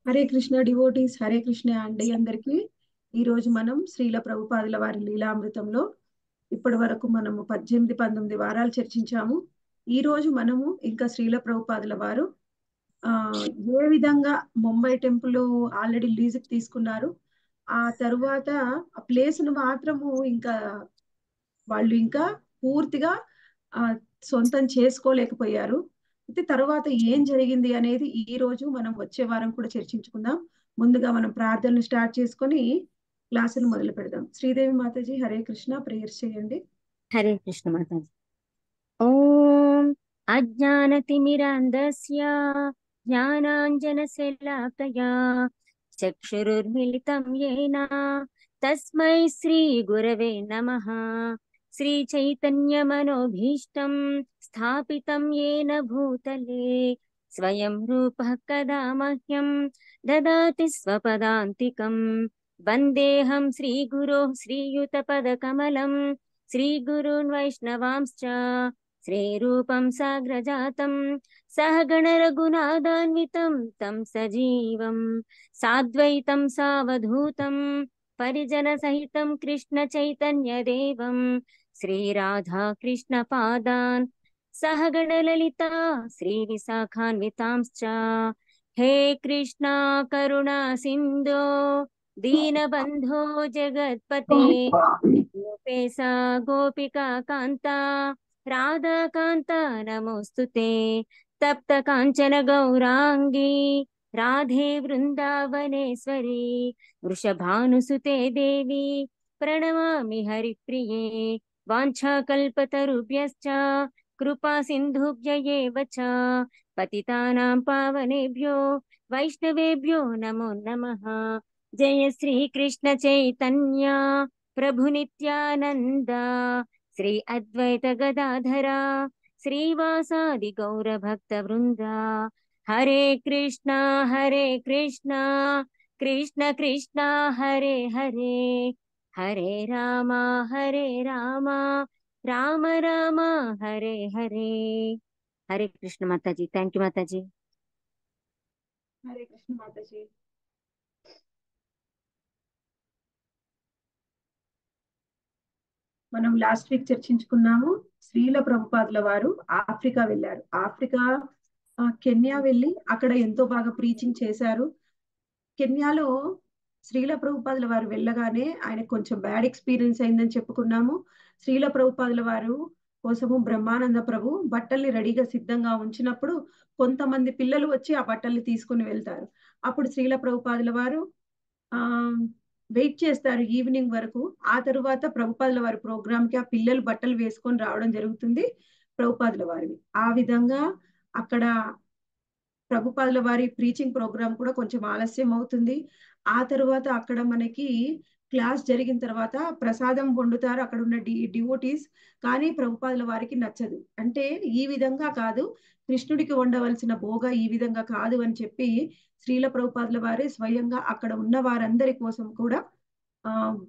Hare Krishna devotees Hare Krishna అండి అందరికీ ఈ రోజు మనం శ్రీల ప్రభుపాదుల వారి లీలామృతంలో ఇప్పటి వరకు మనము పద్దెనిమిది పంతొమ్మిది వారాలు చర్చించాము ఈ రోజు మనము ఇంకా శ్రీల ప్రభుపాదుల వారు ఆ ఏ విధంగా ముంబై టెంపుల్ ఆల్రెడీ లీజుకి తీసుకున్నారు ఆ తరువాత ఆ ప్లేస్ ను మాత్రము ఇంకా వాళ్ళు ఇంకా పూర్తిగా ఆ సొంతం చేసుకోలేకపోయారు అయితే తర్వాత ఏం జరిగింది అనేది ఈ రోజు మనం వచ్చే వారం కూడా చర్చించుకుందాం ముందుగా మనం ప్రార్థనలు స్టార్ట్ చేసుకొని క్లాసులు మొదలు పెడదాం శ్రీదేవి మాతాజీ హరే కృష్ణ ప్రేయర్స్ చేయండి హరే కృష్ణ మాతాజీ ఓం అజ్ఞానతిమిరాంధస్య జ్ఞానాంజనశలాకయా చక్షురుర్మిళితం येन తస్మై శ్రీ గురవే నమః శ్రీ చైతన్యమనోభీష్టం స్థాపితం येन భూతలే స్వయం రూపः కదా మహ్యం దదాతి స్వపదాంతికం వందేహం శ్రీగురోः శ్రీయుతపదకమలం श्रीगुरून् वैष्णवांश्च श्रीरूपं साग्रजातं सहगण रघुनाथान्वितं तं सजीवं साद्वैतं सावधूतं परिजनसहितं कृष्णचैतन्यदेवं श्रीराधा कृष्णपादान् सहगणललिता श्रीविशाखान्वितांश्च हे कृष्णा करुणा सिन्धो दीनबन्धो जगत्पते गोपेशा गोपिका कान्ता राधाकान्ता नमोऽस्तु ते तप्त काञ्चन गौराङ्गी राधे वृन्दावनेश्वरी वृषभानुसुते देवी प्रणमामि हरिप्रिये वाञ्छाकल्पतरुभ्यश्च कृपा सिन्धुभ्य एव च पतितानां पावनेभ्यो वैष्णवेभ्यो नमो नमः जय श्रीकृष्ण चैतन्य प्रभु नित्यानन्द श्री अद्वैत गदाधरा श्रीवासादि गौरभक्तवृन्द हरे कृष्णा हरे कृष्णा कृष्ण कृष्णा हरे हरे हरे राम हरे राम राम राम हरे हरे हरे कृष्ण माताजी थैंक यू माताजी హరే కృష్ణ మాతాజీ మనం లాస్ట్ వీక్ చర్చించుకున్నాము శ్రీల ప్రభుపాదుల వారు ఆఫ్రికా వెళ్ళారు ఆఫ్రికా ఆ, కెన్యా వెళ్ళి అక్కడ ఎంతో బాగా ప్రీచింగ్ చేశారు కెన్యాలో శ్రీల ప్రభుపాదుల వారు వెళ్ళగానే ఆయన కొంచెం బ్యాడ్ ఎక్స్పీరియన్స్ అయిందని చెప్పుకున్నాము శ్రీల ప్రభుపాదుల వారు కోసము బ్రహ్మానంద ప్రభు బట్టల్ని రెడీగా సిద్ధంగా ఉంచినప్పుడు కొంతమంది పిల్లలు వచ్చి ఆ బట్టల్ని తీసుకుని వెళ్తారు అప్పుడు శ్రీల ప్రభుపాదుల వారు ఆ వెయిట్ చేస్తారు ఈవినింగ్ వరకు ఆ తరువాత ప్రభుపాదుల వారి ప్రోగ్రామ్ కి ఆ పిల్లలు బట్టలు వేసుకొని రావడం జరుగుతుంది ప్రభుపాదుల వారివి ఆ విధంగా అక్కడ ప్రభుపాదుల వారి ప్రీచింగ్ ప్రోగ్రామ్ కూడా కొంచెం ఆలస్యం అవుతుంది ఆ తరువాత అక్కడ మనకి క్లాస్ జరిగిన తర్వాత ప్రసాదం వండుతారు అక్కడ ఉన్న డి డివోటీస్ కానీ ప్రభుపాదుల వారికి నచ్చదు అంటే ఈ విధంగా కాదు కృష్ణుడికి వండవలసిన భోగ ఈ విధంగా కాదు అని చెప్పి శ్రీల ప్రభుపాదుల వారే స్వయంగా అక్కడ ఉన్న వారందరి కోసం కూడా ఆ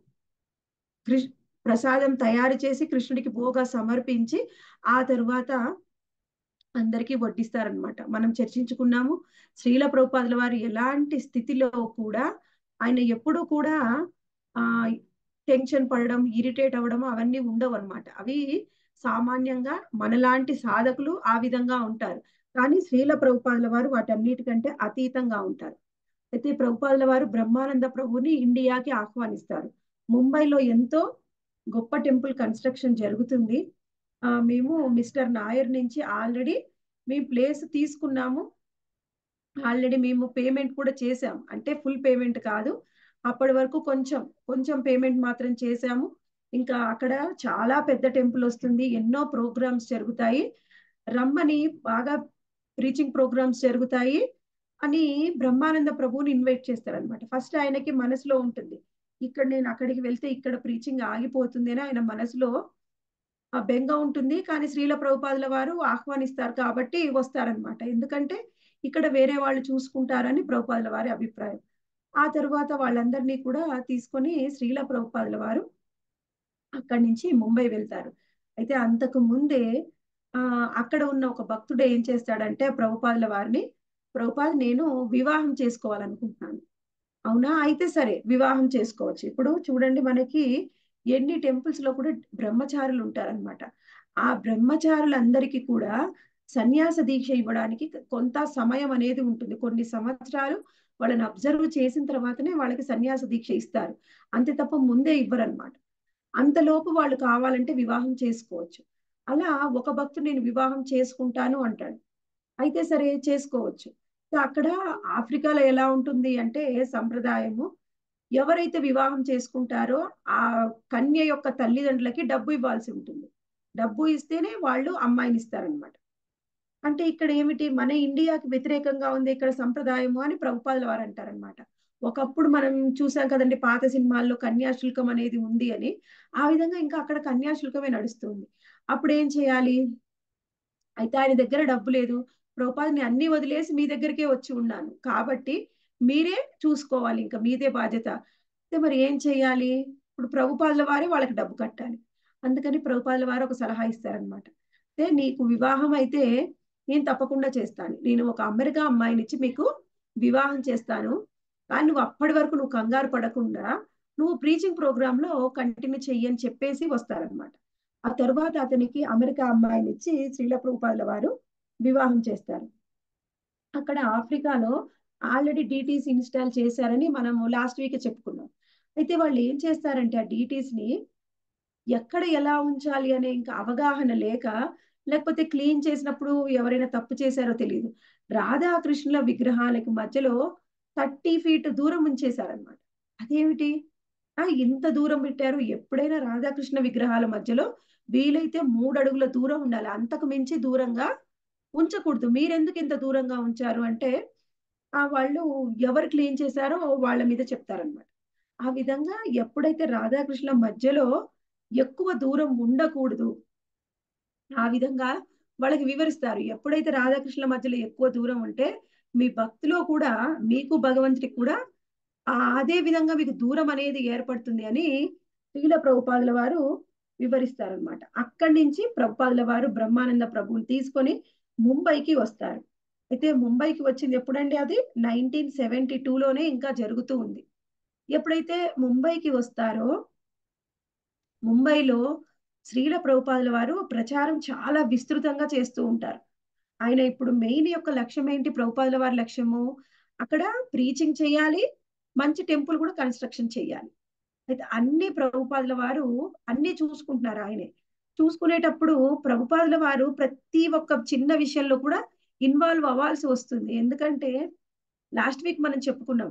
కృష్ ప్రసాదం తయారు చేసి కృష్ణుడికి భోగా సమర్పించి ఆ తరువాత అందరికీ వడ్డిస్తారనమాట మనం చర్చించుకున్నాము శ్రీల ప్రభుపాదుల వారు ఎలాంటి స్థితిలో కూడా ఆయన ఎప్పుడూ కూడా ఆ టెన్షన్ పడడం ఇరిటేట్ అవ్వడం అవన్నీ ఉండవు అనమాట అవి సామాన్యంగా మనలాంటి సాధకులు ఆ విధంగా ఉంటారు కానీ శ్రీల ప్రభుపాదుల వారు వాటన్నిటికంటే అతీతంగా ఉంటారు అయితే ప్రభుపాదుల వారు బ్రహ్మానంద ప్రభుని ఇండియాకి ఆహ్వానిస్తారు ముంబైలో ఎంతో గొప్ప టెంపుల్ కన్స్ట్రక్షన్ జరుగుతుంది ఆ మేము మిస్టర్ నాయర్ నుంచి ఆల్రెడీ మేము ప్లేస్ తీసుకున్నాము ఆల్రెడీ మేము పేమెంట్ కూడా చేసాం అంటే ఫుల్ పేమెంట్ కాదు అప్పటి వరకు కొంచెం కొంచెం పేమెంట్ మాత్రం చేసాము ఇంకా అక్కడ చాలా పెద్ద టెంపుల్ వస్తుంది ఎన్నో ప్రోగ్రామ్స్ జరుగుతాయి రమ్మని బాగా ప్రీచింగ్ ప్రోగ్రామ్స్ జరుగుతాయి అని బ్రహ్మానంద ప్రభువుని ఇన్వైట్ చేస్తారనమాట ఫస్ట్ ఆయనకి మనసులో ఉంటుంది ఇక్కడ నేను అక్కడికి వెళ్తే ఇక్కడ ప్రీచింగ్ ఆగిపోతుంది అని ఆయన మనసులో ఆ బెంగ ఉంటుంది కానీ శ్రీల ప్రభుపాదుల వారు ఆహ్వానిస్తారు కాబట్టి వస్తారనమాట ఎందుకంటే ఇక్కడ వేరే వాళ్ళు చూసుకుంటారని ప్రభుపాదుల వారి అభిప్రాయం ఆ తరువాత వాళ్ళందరినీ కూడా తీసుకొని శ్రీల ప్రభుపాదుల వారు అక్కడి నుంచి ముంబై వెళ్తారు అయితే అంతకు ముందే ఆ అక్కడ ఉన్న ఒక భక్తుడు ఏం చేస్తాడంటే ప్రభుపాదుల వారిని ప్రభుపాద్ నేను వివాహం చేసుకోవాలనుకుంటున్నాను అవునా అయితే సరే వివాహం చేసుకోవచ్చు ఇప్పుడు చూడండి మనకి ఎన్ని టెంపుల్స్ లో కూడా బ్రహ్మచారులు ఉంటారన్నమాట ఆ బ్రహ్మచారులందరికీ కూడా సన్యాస దీక్ష ఇవ్వడానికి కొంత సమయం అనేది ఉంటుంది కొన్ని సంవత్సరాలు వాళ్ళని అబ్జర్వ్ చేసిన తర్వాతనే వాళ్ళకి సన్యాస దీక్ష ఇస్తారు అంతే తప్ప ముందే ఇవ్వరన్నమాట అంతలోపు వాళ్ళు కావాలంటే వివాహం చేసుకోవచ్చు అలా ఒక భక్తుడు నేను వివాహం చేసుకుంటాను అంటాడు అయితే సరే చేసుకోవచ్చు సో అక్కడ ఆఫ్రికాలో ఎలా ఉంటుంది అంటే సంప్రదాయము ఎవరైతే వివాహం చేసుకుంటారో ఆ కన్య యొక్క తల్లిదండ్రులకి డబ్బు ఇవ్వాల్సి ఉంటుంది డబ్బు ఇస్తేనే వాళ్ళు అమ్మాయిని ఇస్తారనమాట అంటే ఇక్కడ ఏమిటి మన ఇండియాకి వ్యతిరేకంగా ఉంది ఇక్కడ సంప్రదాయము అని ప్రభుపాదుల వారు అంటారనమాట ఒకప్పుడు మనం చూసాం కదండి పాత సినిమాల్లో కన్యాశుల్కం అనేది ఉంది అని ఆ విధంగా ఇంకా అక్కడ కన్యాశుల్కమే నడుస్తుంది అప్పుడు ఏం చేయాలి అయితే ఆయన దగ్గర డబ్బు లేదు ప్రభుపాదని అన్ని వదిలేసి మీ దగ్గరికే వచ్చి ఉన్నాను కాబట్టి మీరే చూసుకోవాలి ఇంకా మీదే బాధ్యత అయితే మరి ఏం చేయాలి ఇప్పుడు ప్రభుపాదుల వారే వాళ్ళకి డబ్బు కట్టాలి అందుకని ప్రభుపాదుల వారు ఒక సలహా ఇస్తారనమాట అయితే నీకు వివాహం అయితే నేను తప్పకుండా చేస్తాను నేను ఒక అమెరికా అమ్మాయినిచ్చి మీకు వివాహం చేస్తాను కానీ నువ్వు అప్పటి వరకు నువ్వు కంగారు పడకుండా నువ్వు ప్రీచింగ్ ప్రోగ్రామ్ లో కంటిన్యూ చెయ్యి అని చెప్పేసి వస్తారనమాట ఆ తర్వాత అతనికి అమెరికా అమ్మాయిని ఇచ్చి శ్రీల ప్రభుపాదుల వారు వివాహం చేస్తారు అక్కడ ఆఫ్రికాలో ఆల్రెడీ డిటీస్ ఇన్స్టాల్ చేశారని మనము లాస్ట్ వీక్ చెప్పుకున్నాం అయితే వాళ్ళు ఏం చేస్తారంటే ఆ డిటీస్ ని ఎక్కడ ఎలా ఉంచాలి అనే ఇంకా అవగాహన లేక లేకపోతే క్లీన్ చేసినప్పుడు ఎవరైనా తప్పు చేశారో తెలియదు రాధాకృష్ణుల విగ్రహాలకి మధ్యలో థర్టీ ఫీట్ దూరం ఉంచేశారనమాట అదేమిటి ఆ ఇంత దూరం పెట్టారు ఎప్పుడైనా రాధాకృష్ణ విగ్రహాల మధ్యలో వీలైతే మూడు అడుగుల దూరం ఉండాలి అంతకు మించి దూరంగా ఉంచకూడదు మీరెందుకు ఇంత దూరంగా ఉంచారు అంటే ఆ వాళ్ళు ఎవరు క్లీన్ చేశారో వాళ్ళ మీద చెప్తారనమాట ఆ విధంగా ఎప్పుడైతే రాధాకృష్ణ మధ్యలో ఎక్కువ దూరం ఉండకూడదు ఆ విధంగా వాళ్ళకి వివరిస్తారు ఎప్పుడైతే రాధాకృష్ణ మధ్యలో ఎక్కువ దూరం ఉంటే మీ భక్తిలో కూడా మీకు భగవంతుడికి కూడా అదే విధంగా మీకు దూరం అనేది ఏర్పడుతుంది అని శ్రీల ప్రభుపాదుల వారు వివరిస్తారనమాట అక్కడి నుంచి ప్రభుపాదుల వారు బ్రహ్మానంద ప్రభువుని తీసుకొని ముంబైకి వస్తారు అయితే ముంబైకి వచ్చింది ఎప్పుడండి అది నైన్టీన్ సెవెంటీ టూలోనే ఇంకా జరుగుతూ ఉంది ఎప్పుడైతే ముంబైకి వస్తారో ముంబైలో శ్రీల ప్రభుపాదుల వారు ప్రచారం చాలా విస్తృతంగా చేస్తూ ఉంటారు ఆయన ఇప్పుడు మెయిన్ యొక్క లక్ష్యం ఏంటి ప్రభుపాదుల వారి లక్ష్యము అక్కడ ప్రీచింగ్ చేయాలి మంచి టెంపుల్ కూడా కన్స్ట్రక్షన్ చేయాలి అయితే అన్ని ప్రభుపాదుల వారు అన్ని చూసుకుంటున్నారు ఆయనే చూసుకునేటప్పుడు ప్రభుపాదుల వారు ప్రతి ఒక్క చిన్న విషయంలో కూడా ఇన్వాల్వ్ అవ్వాల్సి వస్తుంది ఎందుకంటే లాస్ట్ వీక్ మనం చెప్పుకున్నాం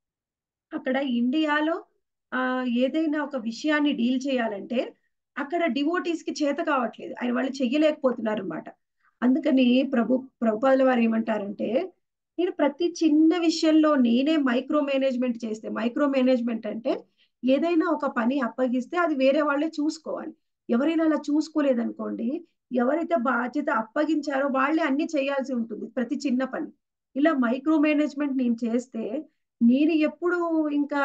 అక్కడ ఇండియాలో ఆ ఏదైనా ఒక విషయాన్ని డీల్ చేయాలంటే అక్కడ డివోటీస్ కి చేత కావట్లేదు ఆయన వాళ్ళు చెయ్యలేకపోతున్నారు అనమాట అందుకని ప్రభు ప్రభుపాదుల వారు ఏమంటారంటే నేను ప్రతి చిన్న విషయంలో నేనే మైక్రో మేనేజ్మెంట్ చేస్తే మైక్రో మేనేజ్మెంట్ అంటే ఏదైనా ఒక పని అప్పగిస్తే అది వేరే వాళ్ళే చూసుకోవాలి ఎవరైనా అలా చూసుకోలేదనుకోండి ఎవరైతే బాధ్యత అప్పగించారో వాళ్ళే అన్ని చేయాల్సి ఉంటుంది ప్రతి చిన్న పని ఇలా మైక్రో మేనేజ్మెంట్ నేను చేస్తే నేను ఎప్పుడు ఇంకా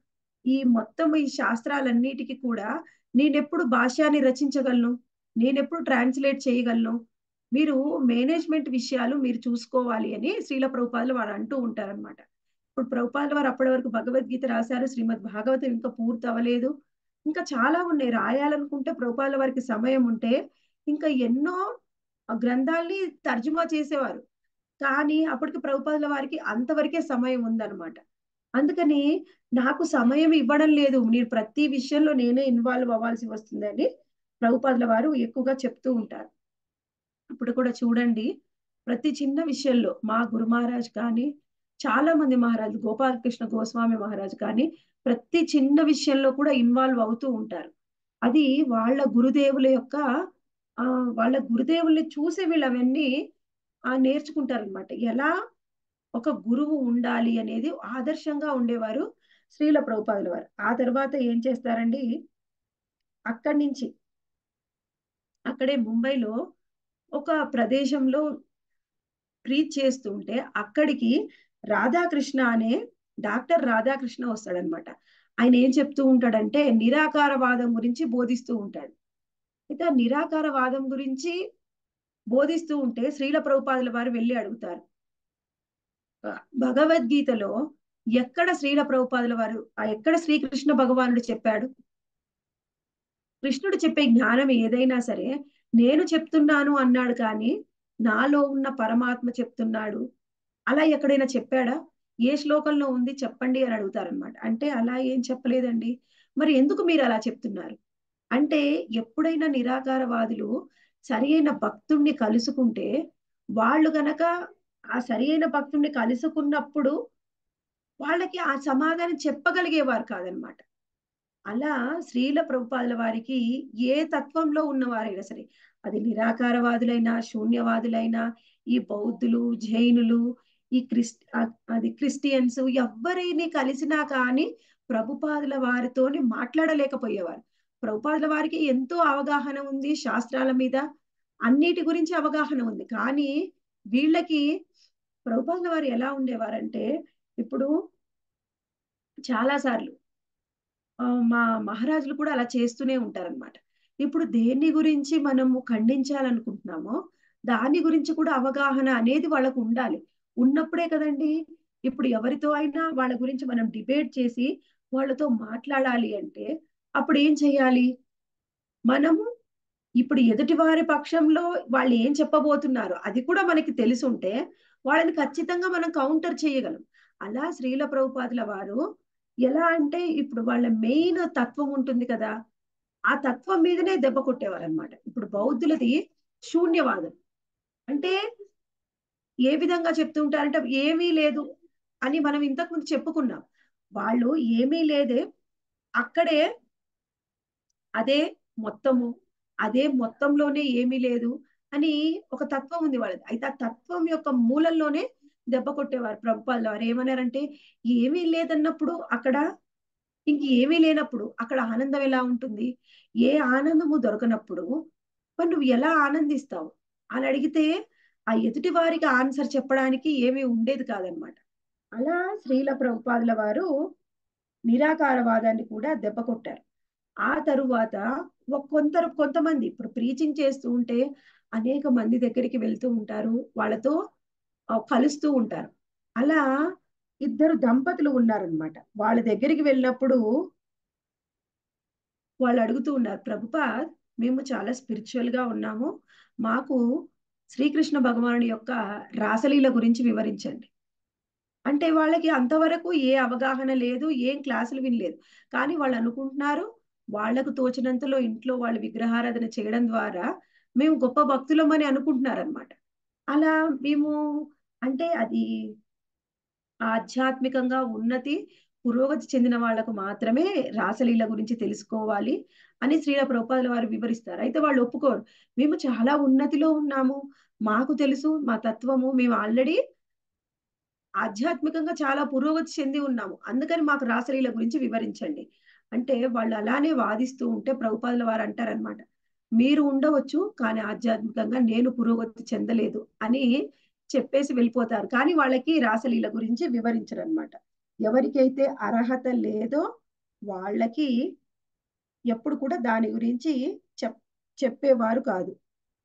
ఈ మొత్తం ఈ శాస్త్రాలన్నిటికీ కూడా నేనెప్పుడు భాష్యాన్ని రచించగలను నేనెప్పుడు ట్రాన్స్లేట్ చేయగలను మీరు మేనేజ్మెంట్ విషయాలు మీరు చూసుకోవాలి అని శ్రీల ప్రభుపాదులు వారు అంటూ ఉంటారనమాట ఇప్పుడు ప్రభుపాదుల వారు అప్పటి వరకు భగవద్గీత రాశారు శ్రీమద్ భాగవతం ఇంకా పూర్తి అవ్వలేదు ఇంకా చాలా ఉన్నాయి రాయాలనుకుంటే ప్రభుపాదుల వారికి సమయం ఉంటే ఇంకా ఎన్నో గ్రంథాల్ని తర్జుమా చేసేవారు కానీ అప్పటికి ప్రభుపాదుల వారికి అంతవరకే సమయం ఉందన్నమాట అందుకని నాకు సమయం ఇవ్వడం లేదు మీరు ప్రతి విషయంలో నేనే ఇన్వాల్వ్ అవ్వాల్సి వస్తుందని ప్రభుపాదుల వారు ఎక్కువగా చెప్తూ ఉంటారు ఇప్పుడు కూడా చూడండి ప్రతి చిన్న విషయంలో మా గురు మహారాజ్ కానీ చాలా మంది మహారాజు గోపాలకృష్ణ గోస్వామి మహారాజు కానీ ప్రతి చిన్న విషయంలో కూడా ఇన్వాల్వ్ అవుతూ ఉంటారు అది వాళ్ళ గురుదేవుల యొక్క ఆ వాళ్ళ గురుదేవుల్ని చూసి వీళ్ళు అవన్నీ ఆ నేర్చుకుంటారనమాట ఎలా ఒక గురువు ఉండాలి అనేది ఆదర్శంగా ఉండేవారు శ్రీల ప్రభుపాదుల వారు ఆ తర్వాత ఏం చేస్తారండి అక్కడి నుంచి అక్కడే ముంబైలో ఒక ప్రదేశంలో ప్రీచ్ చేస్తుంటే అక్కడికి రాధాకృష్ణ అనే డాక్టర్ రాధాకృష్ణ వస్తాడనమాట ఆయన ఏం చెప్తూ ఉంటాడంటే నిరాకారవాదం గురించి బోధిస్తూ ఉంటాడు అయితే ఆ నిరాకారవాదం గురించి బోధిస్తూ ఉంటే శ్రీల ప్రభుపాదుల వారు వెళ్ళి అడుగుతారు భగవద్గీతలో ఎక్కడ శ్రీల ప్రభుపాదుల వారు ఆ ఎక్కడ శ్రీకృష్ణ భగవానుడు చెప్పాడు కృష్ణుడు చెప్పే జ్ఞానం ఏదైనా సరే నేను చెప్తున్నాను అన్నాడు కానీ నాలో ఉన్న పరమాత్మ చెప్తున్నాడు అలా ఎక్కడైనా చెప్పాడా ఏ శ్లోకంలో ఉంది చెప్పండి అని అడుగుతారనమాట అంటే అలా ఏం చెప్పలేదండి మరి ఎందుకు మీరు అలా చెప్తున్నారు అంటే ఎప్పుడైనా నిరాకారవాదులు సరి అయిన భక్తుణ్ణి కలుసుకుంటే వాళ్ళు గనక ఆ సరి అయిన భక్తుణ్ణి కలుసుకున్నప్పుడు వాళ్ళకి ఆ సమాధానం చెప్పగలిగేవారు కాదనమాట అలా శ్రీల ప్రభుపాదుల వారికి ఏ తత్వంలో ఉన్నవారైనా సరే అది నిరాకారవాదులైనా శూన్యవాదులైనా ఈ బౌద్ధులు జైనులు ఈ క్రిస్ అది క్రిస్టియన్స్ ఎవ్వరిని కలిసినా కానీ ప్రభుపాదుల వారితోని మాట్లాడలేకపోయేవారు ప్రభుపాదుల వారికి ఎంతో అవగాహన ఉంది శాస్త్రాల మీద అన్నిటి గురించి అవగాహన ఉంది కానీ వీళ్ళకి ప్రభుపాదుల వారు ఎలా ఉండేవారంటే ఇప్పుడు చాలా సార్లు మా మహారాజులు కూడా అలా చేస్తూనే ఉంటారనమాట ఇప్పుడు దేన్ని గురించి మనము ఖండించాలనుకుంటున్నామో దాని గురించి కూడా అవగాహన అనేది వాళ్ళకు ఉండాలి ఉన్నప్పుడే కదండి ఇప్పుడు ఎవరితో అయినా వాళ్ళ గురించి మనం డిబేట్ చేసి వాళ్ళతో మాట్లాడాలి అంటే అప్పుడు ఏం చేయాలి మనము ఇప్పుడు ఎదుటి వారి పక్షంలో వాళ్ళు ఏం చెప్పబోతున్నారు అది కూడా మనకి తెలుసుంటే వాళ్ళని ఖచ్చితంగా మనం కౌంటర్ చేయగలం అలా శ్రీల ప్రభుపాదుల వారు ఎలా అంటే ఇప్పుడు వాళ్ళ మెయిన్ తత్వం ఉంటుంది కదా ఆ తత్వం మీదనే దెబ్బ కొట్టేవారు అనమాట ఇప్పుడు బౌద్ధులది శూన్యవాదం అంటే ఏ విధంగా చెప్తుంటారంటే ఏమీ లేదు అని మనం ఇంతకు ముందు చెప్పుకున్నాం వాళ్ళు ఏమీ లేదే అక్కడే అదే మొత్తము అదే మొత్తంలోనే ఏమీ లేదు అని ఒక తత్వం ఉంది వాళ్ళది అయితే ఆ తత్వం యొక్క మూలంలోనే దెబ్బ కొట్టేవారు ప్రభుపాదులు వారు ఏమన్నారంటే ఏమీ లేదన్నప్పుడు అక్కడ ఇంక ఏమీ లేనప్పుడు అక్కడ ఆనందం ఎలా ఉంటుంది ఏ ఆనందము దొరకనప్పుడు మరి నువ్వు ఎలా ఆనందిస్తావు అని అడిగితే ఆ ఎదుటి వారికి ఆన్సర్ చెప్పడానికి ఏమీ ఉండేది కాదనమాట అలా శ్రీల ప్రభుపాదుల వారు నిరాకారవాదాన్ని కూడా దెబ్బ కొట్టారు ఆ తరువాత కొంత కొంతమంది ఇప్పుడు ప్రీచింగ్ చేస్తూ ఉంటే అనేక మంది దగ్గరికి వెళ్తూ ఉంటారు వాళ్ళతో కలుస్తూ ఉంటారు అలా ఇద్దరు దంపతులు ఉన్నారనమాట వాళ్ళ దగ్గరికి వెళ్ళినప్పుడు వాళ్ళు అడుగుతూ ఉన్నారు ప్రభుపాద్ మేము చాలా స్పిరిచువల్ గా ఉన్నాము మాకు శ్రీకృష్ణ భగవానుడి యొక్క రాసలీల గురించి వివరించండి అంటే వాళ్ళకి అంతవరకు ఏ అవగాహన లేదు ఏం క్లాసులు వినలేదు కానీ వాళ్ళు అనుకుంటున్నారు వాళ్లకు తోచినంతలో ఇంట్లో వాళ్ళు విగ్రహారాధన చేయడం ద్వారా మేము గొప్ప భక్తులమని అనుకుంటున్నారు అనమాట అలా మేము అంటే అది ఆధ్యాత్మికంగా ఉన్నతి పురోగతి చెందిన వాళ్లకు మాత్రమే రాసలీల గురించి తెలుసుకోవాలి అని శ్రీల ప్రభుపాదుల వారు వివరిస్తారు అయితే వాళ్ళు ఒప్పుకోరు మేము చాలా ఉన్నతిలో ఉన్నాము మాకు తెలుసు మా తత్వము మేము ఆల్రెడీ ఆధ్యాత్మికంగా చాలా పురోగతి చెంది ఉన్నాము అందుకని మాకు రాసలీల గురించి వివరించండి అంటే వాళ్ళు అలానే వాదిస్తూ ఉంటే ప్రభుపాదుల వారు అంటారనమాట మీరు ఉండవచ్చు కానీ ఆధ్యాత్మికంగా నేను పురోగతి చెందలేదు అని చెప్పేసి వెళ్ళిపోతారు కానీ వాళ్ళకి రాసలీల గురించి వివరించరు అనమాట ఎవరికైతే అర్హత లేదో వాళ్ళకి ఎప్పుడు కూడా దాని గురించి చెప్ చెప్పేవారు కాదు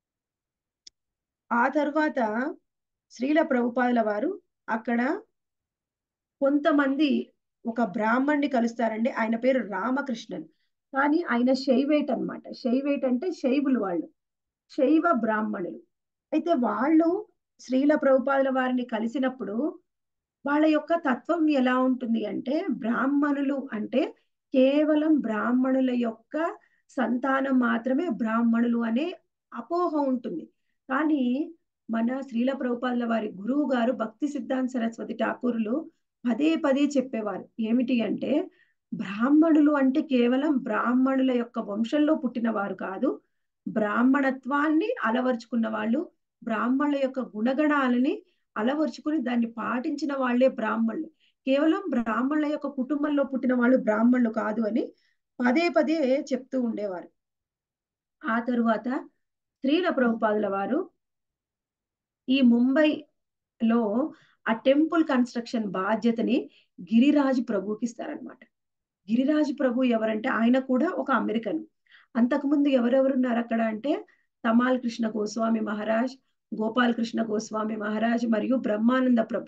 ఆ తర్వాత శ్రీల ప్రభుపాదుల వారు అక్కడ కొంతమంది ఒక బ్రాహ్మణ్ణి కలుస్తారండి ఆయన పేరు రామకృష్ణన్ కానీ ఆయన శైవేట్ అనమాట శైవేట్ అంటే శైవులు వాళ్ళు శైవ బ్రాహ్మణులు అయితే వాళ్ళు శ్రీల ప్రభుపాదుల వారిని కలిసినప్పుడు వాళ్ళ యొక్క తత్వం ఎలా ఉంటుంది అంటే బ్రాహ్మణులు అంటే కేవలం బ్రాహ్మణుల యొక్క సంతానం మాత్రమే బ్రాహ్మణులు అనే అపోహ ఉంటుంది కానీ మన శ్రీల ప్రభుపాదుల వారి గురువు గారు భక్తి సిద్ధాంత సరస్వతి ఠాకూరులు పదే పదే చెప్పేవారు ఏమిటి అంటే బ్రాహ్మణులు అంటే కేవలం బ్రాహ్మణుల యొక్క వంశంలో పుట్టిన వారు కాదు బ్రాహ్మణత్వాన్ని అలవర్చుకున్న వాళ్ళు బ్రాహ్మణుల యొక్క గుణగణాలని అలవర్చుకుని దాన్ని పాటించిన వాళ్లే బ్రాహ్మణులు కేవలం బ్రాహ్మణుల యొక్క కుటుంబంలో పుట్టిన వాళ్ళు బ్రాహ్మణులు కాదు అని పదే పదే చెప్తూ ఉండేవారు ఆ తరువాత శ్రీల ప్రభుపాదుల వారు ఈ ముంబైలో ఆ టెంపుల్ కన్స్ట్రక్షన్ బాధ్యతని గిరిరాజు ప్రభుకి ఇస్తారనమాట గిరిరాజు ప్రభు ఎవరంటే ఆయన కూడా ఒక అమెరికన్ అంతకుముందు ఎవరెవరున్నారు అక్కడ అంటే తమాల్ కృష్ణ గోస్వామి మహారాజ్ గోపాల్ కృష్ణ గోస్వామి మహారాజ్ మరియు బ్రహ్మానంద ప్రభు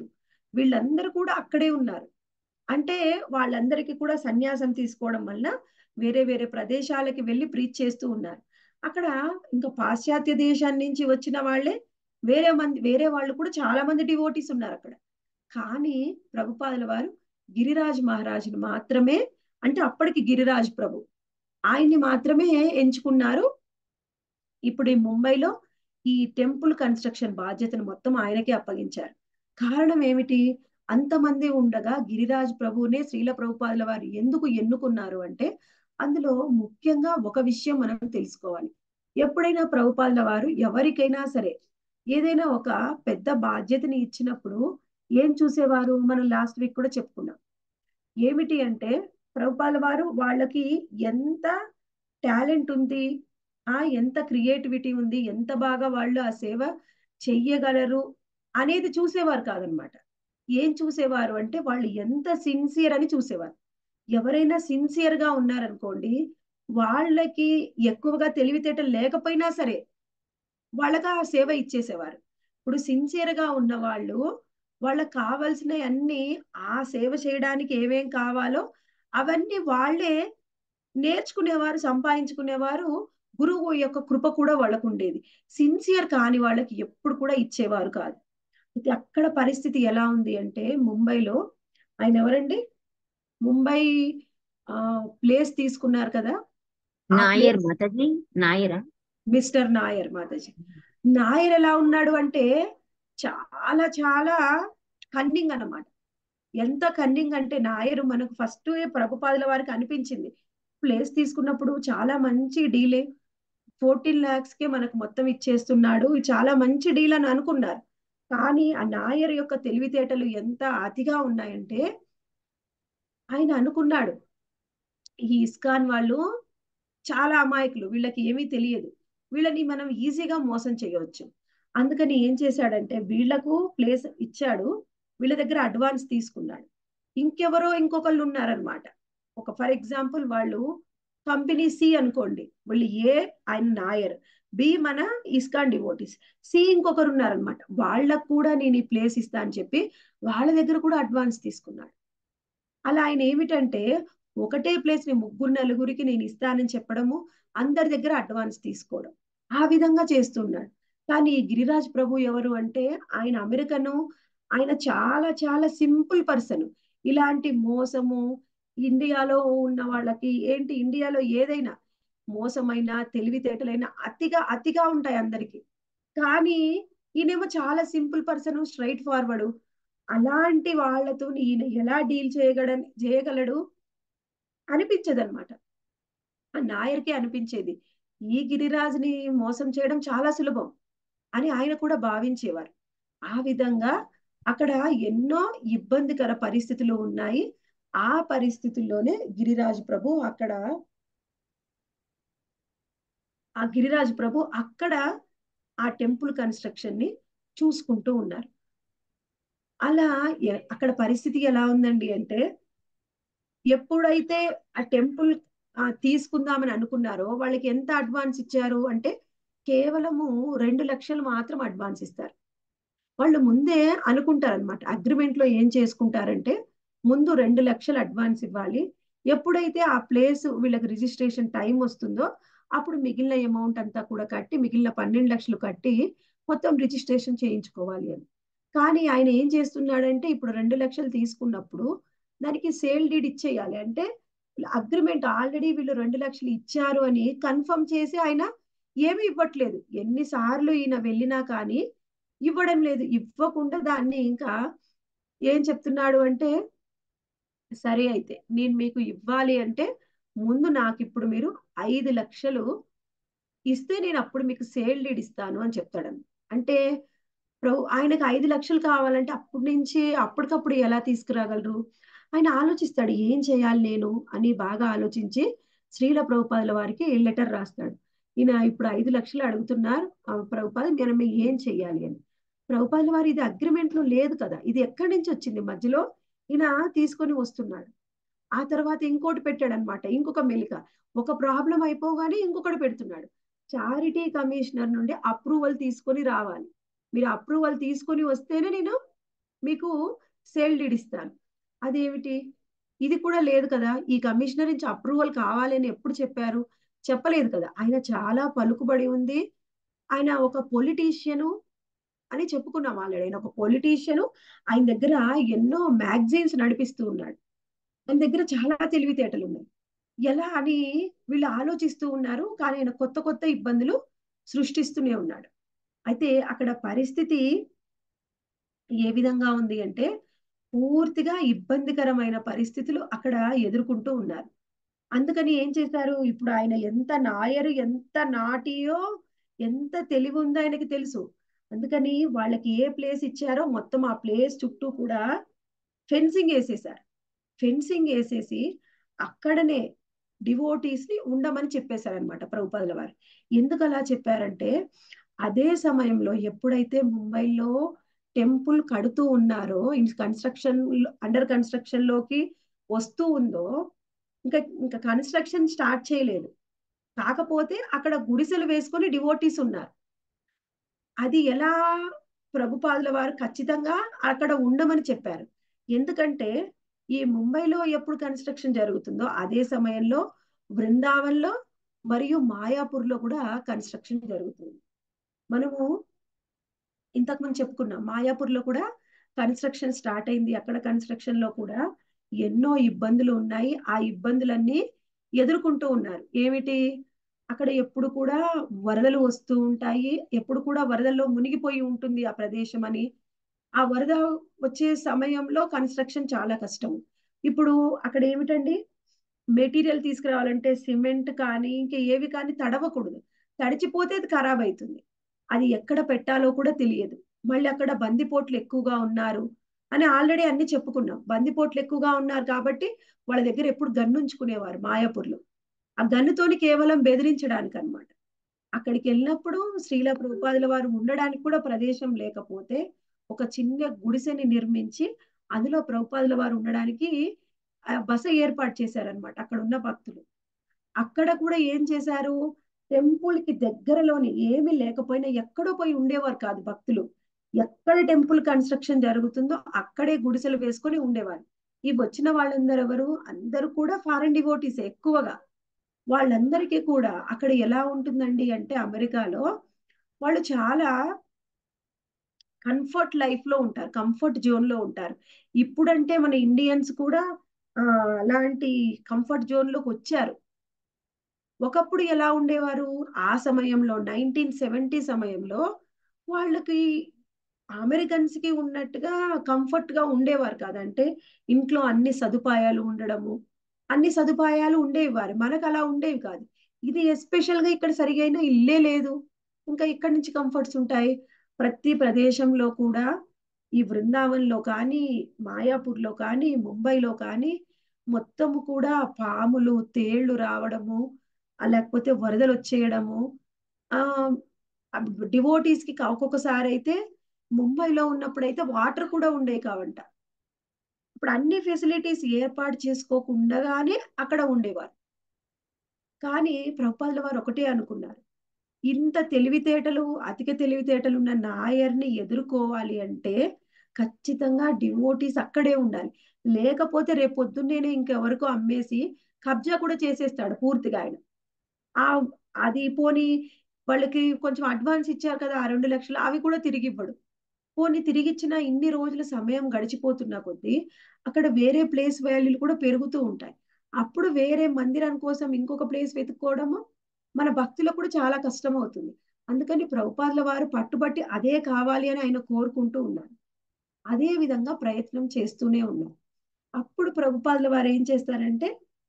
వీళ్ళందరూ కూడా అక్కడే ఉన్నారు అంటే వాళ్ళందరికీ కూడా సన్యాసం తీసుకోవడం వల్ల వేరే వేరే ప్రదేశాలకి వెళ్ళి ప్రీచ్ చేస్తూ ఉన్నారు అక్కడ ఇంకా పాశ్చాత్య దేశాన్ని నుంచి వచ్చిన వాళ్ళే వేరే మంది వేరే వాళ్ళు కూడా చాలా మంది డివోటీస్ ఉన్నారు అక్కడ కానీ ప్రభుపాదుల వారు గిరిరాజ్ మహారాజుని మాత్రమే అంటే అప్పటికి గిరిరాజ్ ప్రభు ఆయన్ని మాత్రమే ఎంచుకున్నారు ఇప్పుడు ఈ ముంబైలో ఈ టెంపుల్ కన్స్ట్రక్షన్ బాధ్యతను మొత్తం ఆయనకే అప్పగించారు కారణం ఏమిటి అంతమంది ఉండగా గిరిరాజ్ ప్రభువునే శ్రీల ప్రభుపాదుల వారు ఎందుకు ఎన్నుకున్నారు అంటే అందులో ముఖ్యంగా ఒక విషయం మనం తెలుసుకోవాలి ఎప్పుడైనా ప్రభుపాదుల వారు ఎవరికైనా సరే ఏదైనా ఒక పెద్ద బాధ్యతని ఇచ్చినప్పుడు ఏం చూసేవారు మనం లాస్ట్ వీక్ కూడా చెప్పుకున్నాం ఏమిటి అంటే ప్రభుపాల వారు వాళ్ళకి ఎంత టాలెంట్ ఉంది ఆ ఎంత క్రియేటివిటీ ఉంది ఎంత బాగా వాళ్ళు ఆ సేవ చెయ్యగలరు అనేది చూసేవారు కాదనమాట ఏం చూసేవారు అంటే వాళ్ళు ఎంత సిన్సియర్ అని చూసేవారు ఎవరైనా సిన్సియర్ గా ఉన్నారనుకోండి వాళ్ళకి ఎక్కువగా తెలివితేటలు లేకపోయినా సరే వాళ్ళకి ఆ సేవ ఇచ్చేసేవారు ఇప్పుడు సిన్సియర్ గా ఉన్న వాళ్ళు వాళ్ళకి కావాల్సిన అన్ని ఆ సేవ చేయడానికి ఏమేం కావాలో అవన్నీ వాళ్ళే నేర్చుకునేవారు సంపాదించుకునేవారు గురువు యొక్క కృప కూడా వాళ్ళకు ఉండేది సిన్సియర్ కాని వాళ్ళకి ఎప్పుడు కూడా ఇచ్చేవారు కాదు అయితే అక్కడ పరిస్థితి ఎలా ఉంది అంటే ముంబైలో ఆయన ఎవరండి ముంబై ఆ ప్లేస్ తీసుకున్నారు కదా ఆ నాయర్ ప్లేస్ మాతాజీ నాయరా మిస్టర్ నాయర్ మాతాజీ నాయర్ ఎలా ఉన్నాడు అంటే చాలా చాలా కన్నింగ్ అన్నమాట ఎంత కన్నింగ్ అంటే నాయరు మనకు ఫస్ట్ ప్రభుపాదుల వారికి అనిపించింది ప్లేస్ తీసుకున్నప్పుడు చాలా మంచి డీలే ఫోర్టీన్ లాక్స్ కే మనకు మొత్తం ఇచ్చేస్తున్నాడు ఇది చాలా మంచి డీల్ అని అనుకున్నారు కానీ ఆ నాయర్ యొక్క తెలివితేటలు ఎంత అతిగా ఉన్నాయంటే ఆయన అనుకున్నాడు ఈ ఇస్కాన్ వాళ్ళు చాలా అమాయకులు వీళ్ళకి ఏమీ తెలియదు వీళ్ళని మనం ఈజీగా మోసం చేయవచ్చు అందుకని ఏం చేశాడంటే వీళ్లకు ప్లేస్ ఇచ్చాడు వీళ్ళ దగ్గర అడ్వాన్స్ తీసుకున్నాడు ఇంకెవరో ఇంకొకళ్ళు ఉన్నారనమాట ఒక ఫర్ ఎగ్జాంపుల్ వాళ్ళు కంపెనీ సి అనుకోండి వాళ్ళు ఏ ఆయన నాయర్ బి మన ఇస్కాన్ డివోటీస్ సి ఇంకొకరు ఉన్నారనమాట వాళ్ళకు కూడా నేను ఈ ప్లేస్ ఇస్తా అని చెప్పి వాళ్ళ దగ్గర కూడా అడ్వాన్స్ తీసుకున్నాడు అలా ఆయన ఏమిటంటే ఒకటే ప్లేస్ ని ముగ్గురు నలుగురికి నేను ఇస్తానని చెప్పడము అందరి దగ్గర అడ్వాన్స్ తీసుకోవడం ఆ విధంగా చేస్తున్నాడు కానీ ఈ గిరిరాజ్ ప్రభు ఎవరు అంటే ఆయన అమెరికను ఆయన చాలా చాలా సింపుల్ పర్సన్ ఇలాంటి మోసము ఇండియాలో ఉన్న వాళ్ళకి ఏంటి ఇండియాలో ఏదైనా మోసమైన తెలివితేటలైన అతిగా అతిగా ఉంటాయి అందరికి కానీ ఈయనేమో చాలా సింపుల్ పర్సన్ స్ట్రైట్ ఫార్వర్డ్ అలాంటి వాళ్ళతో ఈయన ఎలా డీల్ చేయగల చేయగలడు అనిపించదు అనమాట ఆ నాయర్కే అనిపించేది ఈ గిరిరాజుని మోసం చేయడం చాలా సులభం అని ఆయన కూడా భావించేవారు ఆ విధంగా అక్కడ ఎన్నో ఇబ్బందికర పరిస్థితులు ఉన్నాయి ఆ పరిస్థితుల్లోనే గిరిరాజు ప్రభు అక్కడ ఆ గిరిరాజు ప్రభు అక్కడ ఆ టెంపుల్ కన్స్ట్రక్షన్ ని చూసుకుంటూ ఉన్నారు అలా ఎ- అక్కడ పరిస్థితి ఎలా ఉందండి అంటే ఎప్పుడైతే ఆ టెంపుల్ తీసుకుందామని అనుకున్నారో వాళ్ళకి ఎంత అడ్వాన్స్ ఇచ్చారు అంటే కేవలము రెండు లక్షలు మాత్రం అడ్వాన్స్ ఇస్తారు వాళ్ళు ముందే అనుకుంటారు అనమాట అగ్రిమెంట్ లో ఏం చేసుకుంటారంటే ముందు రెండు లక్షలు అడ్వాన్స్ ఇవ్వాలి ఎప్పుడైతే ఆ ప్లేస్ వీళ్ళకి రిజిస్ట్రేషన్ టైం వస్తుందో అప్పుడు మిగిలిన అమౌంట్ అంతా కూడా కట్టి మిగిలిన పన్నెండు లక్షలు కట్టి మొత్తం రిజిస్ట్రేషన్ చేయించుకోవాలి అని కానీ ఆయన ఏం చేస్తున్నాడంటే ఇప్పుడు రెండు లక్షలు తీసుకున్నప్పుడు దానికి సేల్ డీడ్ ఇచ్చేయాలి అంటే అగ్రిమెంట్ ఆల్రెడీ వీళ్ళు రెండు లక్షలు ఇచ్చారు అని కన్ఫర్మ్ చేసి ఆయన ఏమీ ఇవ్వట్లేదు ఎన్నిసార్లు ఈయన వెళ్ళినా కానీ ఇవ్వడం లేదు ఇవ్వకుండా దాన్ని ఇంకా ఏం చెప్తున్నాడు అంటే సరే అయితే నేను మీకు ఇవ్వాలి అంటే ముందు నాకు ఇప్పుడు మీరు ఐదు లక్షలు ఇస్తే నేను అప్పుడు మీకు సేల్ డీడ్ ఇస్తాను అని చెప్తాడు అంటే ప్రభు ఆయనకు ఐదు లక్షలు కావాలంటే అప్పటి నుంచి అప్పటికప్పుడు ఎలా తీసుకురాగలరు ఆయన ఆలోచిస్తాడు ఏం చేయాలి నేను అని బాగా ఆలోచించి శ్రీల ప్రభుపాదుల వారికి లెటర్ రాస్తాడు ఈయన ఇప్పుడు ఐదు లక్షలు అడుగుతున్నారు ఆ ప్రభుపాద మనం ఏం చెయ్యాలి అని ప్రభుపాదుల వారు ఇది అగ్రిమెంట్ లో లేదు కదా ఇది ఎక్కడి నుంచి వచ్చింది మధ్యలో ఈయన తీసుకొని వస్తున్నాడు ఆ తర్వాత ఇంకోటి పెట్టాడు అనమాట ఇంకొక మెలిక ఒక ప్రాబ్లం అయిపోగానే ఇంకొకటి పెడుతున్నాడు చారిటీ కమిషనర్ నుండి అప్రూవల్ తీసుకొని రావాలి మీరు అప్రూవల్ తీసుకొని వస్తేనే నేను మీకు సేల్ డీడ్ ఇస్తాను అదేమిటి ఇది కూడా లేదు కదా ఈ కమిషనర్ నుంచి అప్రూవల్ కావాలని ఎప్పుడు చెప్పారు చెప్పలేదు కదా ఆయన చాలా పలుకుబడి ఉంది ఆయన ఒక పొలిటీషియను అని చెప్పుకున్నాం ఆల్రెడీ ఆయన ఒక పొలిటీషియను ఆయన దగ్గర ఎన్నో మ్యాగజైన్స్ నడిపిస్తూ ఉన్నాడు ఆయన దగ్గర చాలా తెలివితేటలు ఉన్నాయి ఎలా అని వీళ్ళు ఆలోచిస్తూ ఉన్నారు కానీ ఆయన కొత్త కొత్త ఇబ్బందులు సృష్టిస్తూనే ఉన్నాడు అయితే అక్కడ పరిస్థితి ఏ విధంగా ఉంది అంటే పూర్తిగా ఇబ్బందికరమైన పరిస్థితులు అక్కడ ఎదుర్కొంటూ ఉన్నారు అందుకని ఏం చేశారు ఇప్పుడు ఆయన ఎంత నాయరు ఎంత నాటియో ఎంత తెలివి ఉందో ఆయనకి తెలుసు అందుకని వాళ్ళకి ఏ ప్లేస్ ఇచ్చారో మొత్తం ఆ ప్లేస్ చుట్టూ కూడా ఫెన్సింగ్ వేసేసారు ఫెన్సింగ్ వేసేసి అక్కడనే డివోటీస్ ని ఉండమని చెప్పేశారనమాట ప్రభుపాదుల వారు ఎందుకు అలా చెప్పారంటే అదే సమయంలో ఎప్పుడైతే ముంబైలో టెంపుల్ కడుతూ ఉన్నారో కన్స్ట్రక్షన్ అండర్ కన్స్ట్రక్షన్ లోకి వస్తూ ఉందో ఇంకా ఇంకా కన్స్ట్రక్షన్ స్టార్ట్ చేయలేదు కాకపోతే అక్కడ గుడిసెలు వేసుకొని డివోటీస్ ఉన్నారు అది ఎలా ప్రభుపాదుల వారు ఖచ్చితంగా అక్కడ ఉండమని చెప్పారు ఎందుకంటే ఈ ముంబైలో ఎప్పుడు కన్స్ట్రక్షన్ జరుగుతుందో అదే సమయంలో బృందావన్లో మరియు మాయాపూర్లో కూడా కన్స్ట్రక్షన్ జరుగుతుంది మనము ఇంతకు ముందు చెప్పుకున్నాం మాయాపూర్లో కూడా కన్స్ట్రక్షన్ స్టార్ట్ అయింది అక్కడ కన్స్ట్రక్షన్ లో కూడా ఎన్నో ఇబ్బందులు ఉన్నాయి ఆ ఇబ్బందులన్నీ ఎదుర్కొంటూ ఉన్నారు ఏమిటి అక్కడ ఎప్పుడు కూడా వరదలు వస్తూ ఉంటాయి ఎప్పుడు కూడా వరదల్లో మునిగిపోయి ఉంటుంది ఆ ప్రదేశం అని ఆ వరద వచ్చే సమయంలో కన్స్ట్రక్షన్ చాలా కష్టం ఇప్పుడు అక్కడ ఏమిటండి మెటీరియల్ తీసుకురావాలంటే సిమెంట్ కానీ ఇంకా ఏవి కానీ తడవకూడదు తడిచిపోతే అది ఖరాబ్ అవుతుంది అది ఎక్కడ పెట్టాలో కూడా తెలియదు మళ్ళీ అక్కడ బందిపోట్లు ఎక్కువగా ఉన్నారు అని ఆల్రెడీ అన్ని చెప్పుకున్నాం బందిపోట్లు ఎక్కువగా ఉన్నారు కాబట్టి వాళ్ళ దగ్గర ఎప్పుడు గన్ను ఉంచుకునేవారు మాయాపూర్లో ఆ గన్నుతోని కేవలం బెదిరించడానికి అనమాట అక్కడికి వెళ్ళినప్పుడు శ్రీల ప్రభుపాదుల వారు ఉండడానికి కూడా ప్రదేశం లేకపోతే ఒక చిన్న గుడిసెని నిర్మించి అందులో ప్రభుపాదుల వారు ఉండడానికి బస ఏర్పాటు చేశారనమాట అక్కడ ఉన్న భక్తులు అక్కడ కూడా ఏం చేశారు టెంపుల్ కి దగ్గరలోని ఏమీ లేకపోయినా ఎక్కడో పోయి ఉండేవారు కాదు భక్తులు ఎక్కడ టెంపుల్ కన్స్ట్రక్షన్ జరుగుతుందో అక్కడే గుడిసెలు వేసుకొని ఉండేవారు ఈ వచ్చిన వాళ్ళందరూ ఎవరు అందరూ కూడా ఫారెన్ డివోటీస్ ఎక్కువగా వాళ్ళందరికీ కూడా అక్కడ ఎలా ఉంటుందండి అంటే అమెరికాలో వాళ్ళు చాలా కంఫర్ట్ లైఫ్ లో ఉంటారు కంఫర్ట్ జోన్ లో ఉంటారు ఇప్పుడంటే మన ఇండియన్స్ కూడా ఆ అలాంటి కంఫర్ట్ జోన్ లోకి వచ్చారు ఒకప్పుడు ఎలా ఉండేవారు ఆ సమయంలో నైన్టీన్ సెవెంటీ సమయంలో వాళ్ళకి అమెరికన్స్ కి ఉన్నట్టుగా కంఫర్ట్ గా ఉండేవారు కాదంటే ఇంట్లో అన్ని సదుపాయాలు ఉండడము అన్ని సదుపాయాలు ఉండేవి వారు మనకు అలా ఉండేవి కాదు ఇది ఎస్పెషల్ గా ఇక్కడ సరిగైన ఇల్లే లేదు ఇంకా ఇక్కడి నుంచి కంఫర్ట్స్ ఉంటాయి ప్రతి ప్రదేశంలో కూడా ఈ బృందావన్లో కానీ మాయాపూర్లో కానీ ముంబైలో కానీ మొత్తము కూడా పాములు తేళ్లు రావడము లేకపోతే వరదలు వచ్చేయడము ఆ డివోటీస్ కి ఒక్కొక్కసారి అయితే ముంబైలో ఉన్నప్పుడైతే వాటర్ కూడా ఉండేవి కావంట ఇప్పుడు అన్ని ఫెసిలిటీస్ ఏర్పాటు చేసుకోకుండానే అక్కడ ఉండేవారు కానీ ప్రభుపాదుల వారు ఒకటే అనుకున్నారు ఇంత తెలివితేటలు అధిక తెలివితేటలు ఉన్న నాయర్ని ఎదుర్కోవాలి అంటే ఖచ్చితంగా డివోటీస్ అక్కడే ఉండాలి లేకపోతే రేపు పొద్దున్నేనే ఇంకెవరికో అమ్మేసి కబ్జా కూడా చేసేస్తాడు పూర్తిగా ఆయన ఆ అది పోని వాళ్ళకి కొంచెం అడ్వాన్స్ ఇచ్చారు కదా ఆ రెండు లక్షలు అవి కూడా తిరిగి ఇవ్వడు పోనీ తిరిగి ఇచ్చిన ఇన్ని రోజుల సమయం గడిచిపోతున్న కొద్దీ అక్కడ వేరే ప్లేస్ వాల్యూలు కూడా పెరుగుతూ ఉంటాయి అప్పుడు వేరే మందిరం కోసం ఇంకొక ప్లేస్ వెతుక్కోవడము మన భక్తులకు కూడా చాలా కష్టం అవుతుంది అందుకని ప్రభుపాదుల వారు పట్టుబట్టి అదే కావాలి అని ఆయన కోరుకుంటూ ఉన్నారు అదే విధంగా ప్రయత్నం చేస్తూనే ఉన్నారు అప్పుడు ప్రభుపాదుల వారు ఏం చేస్తారంటే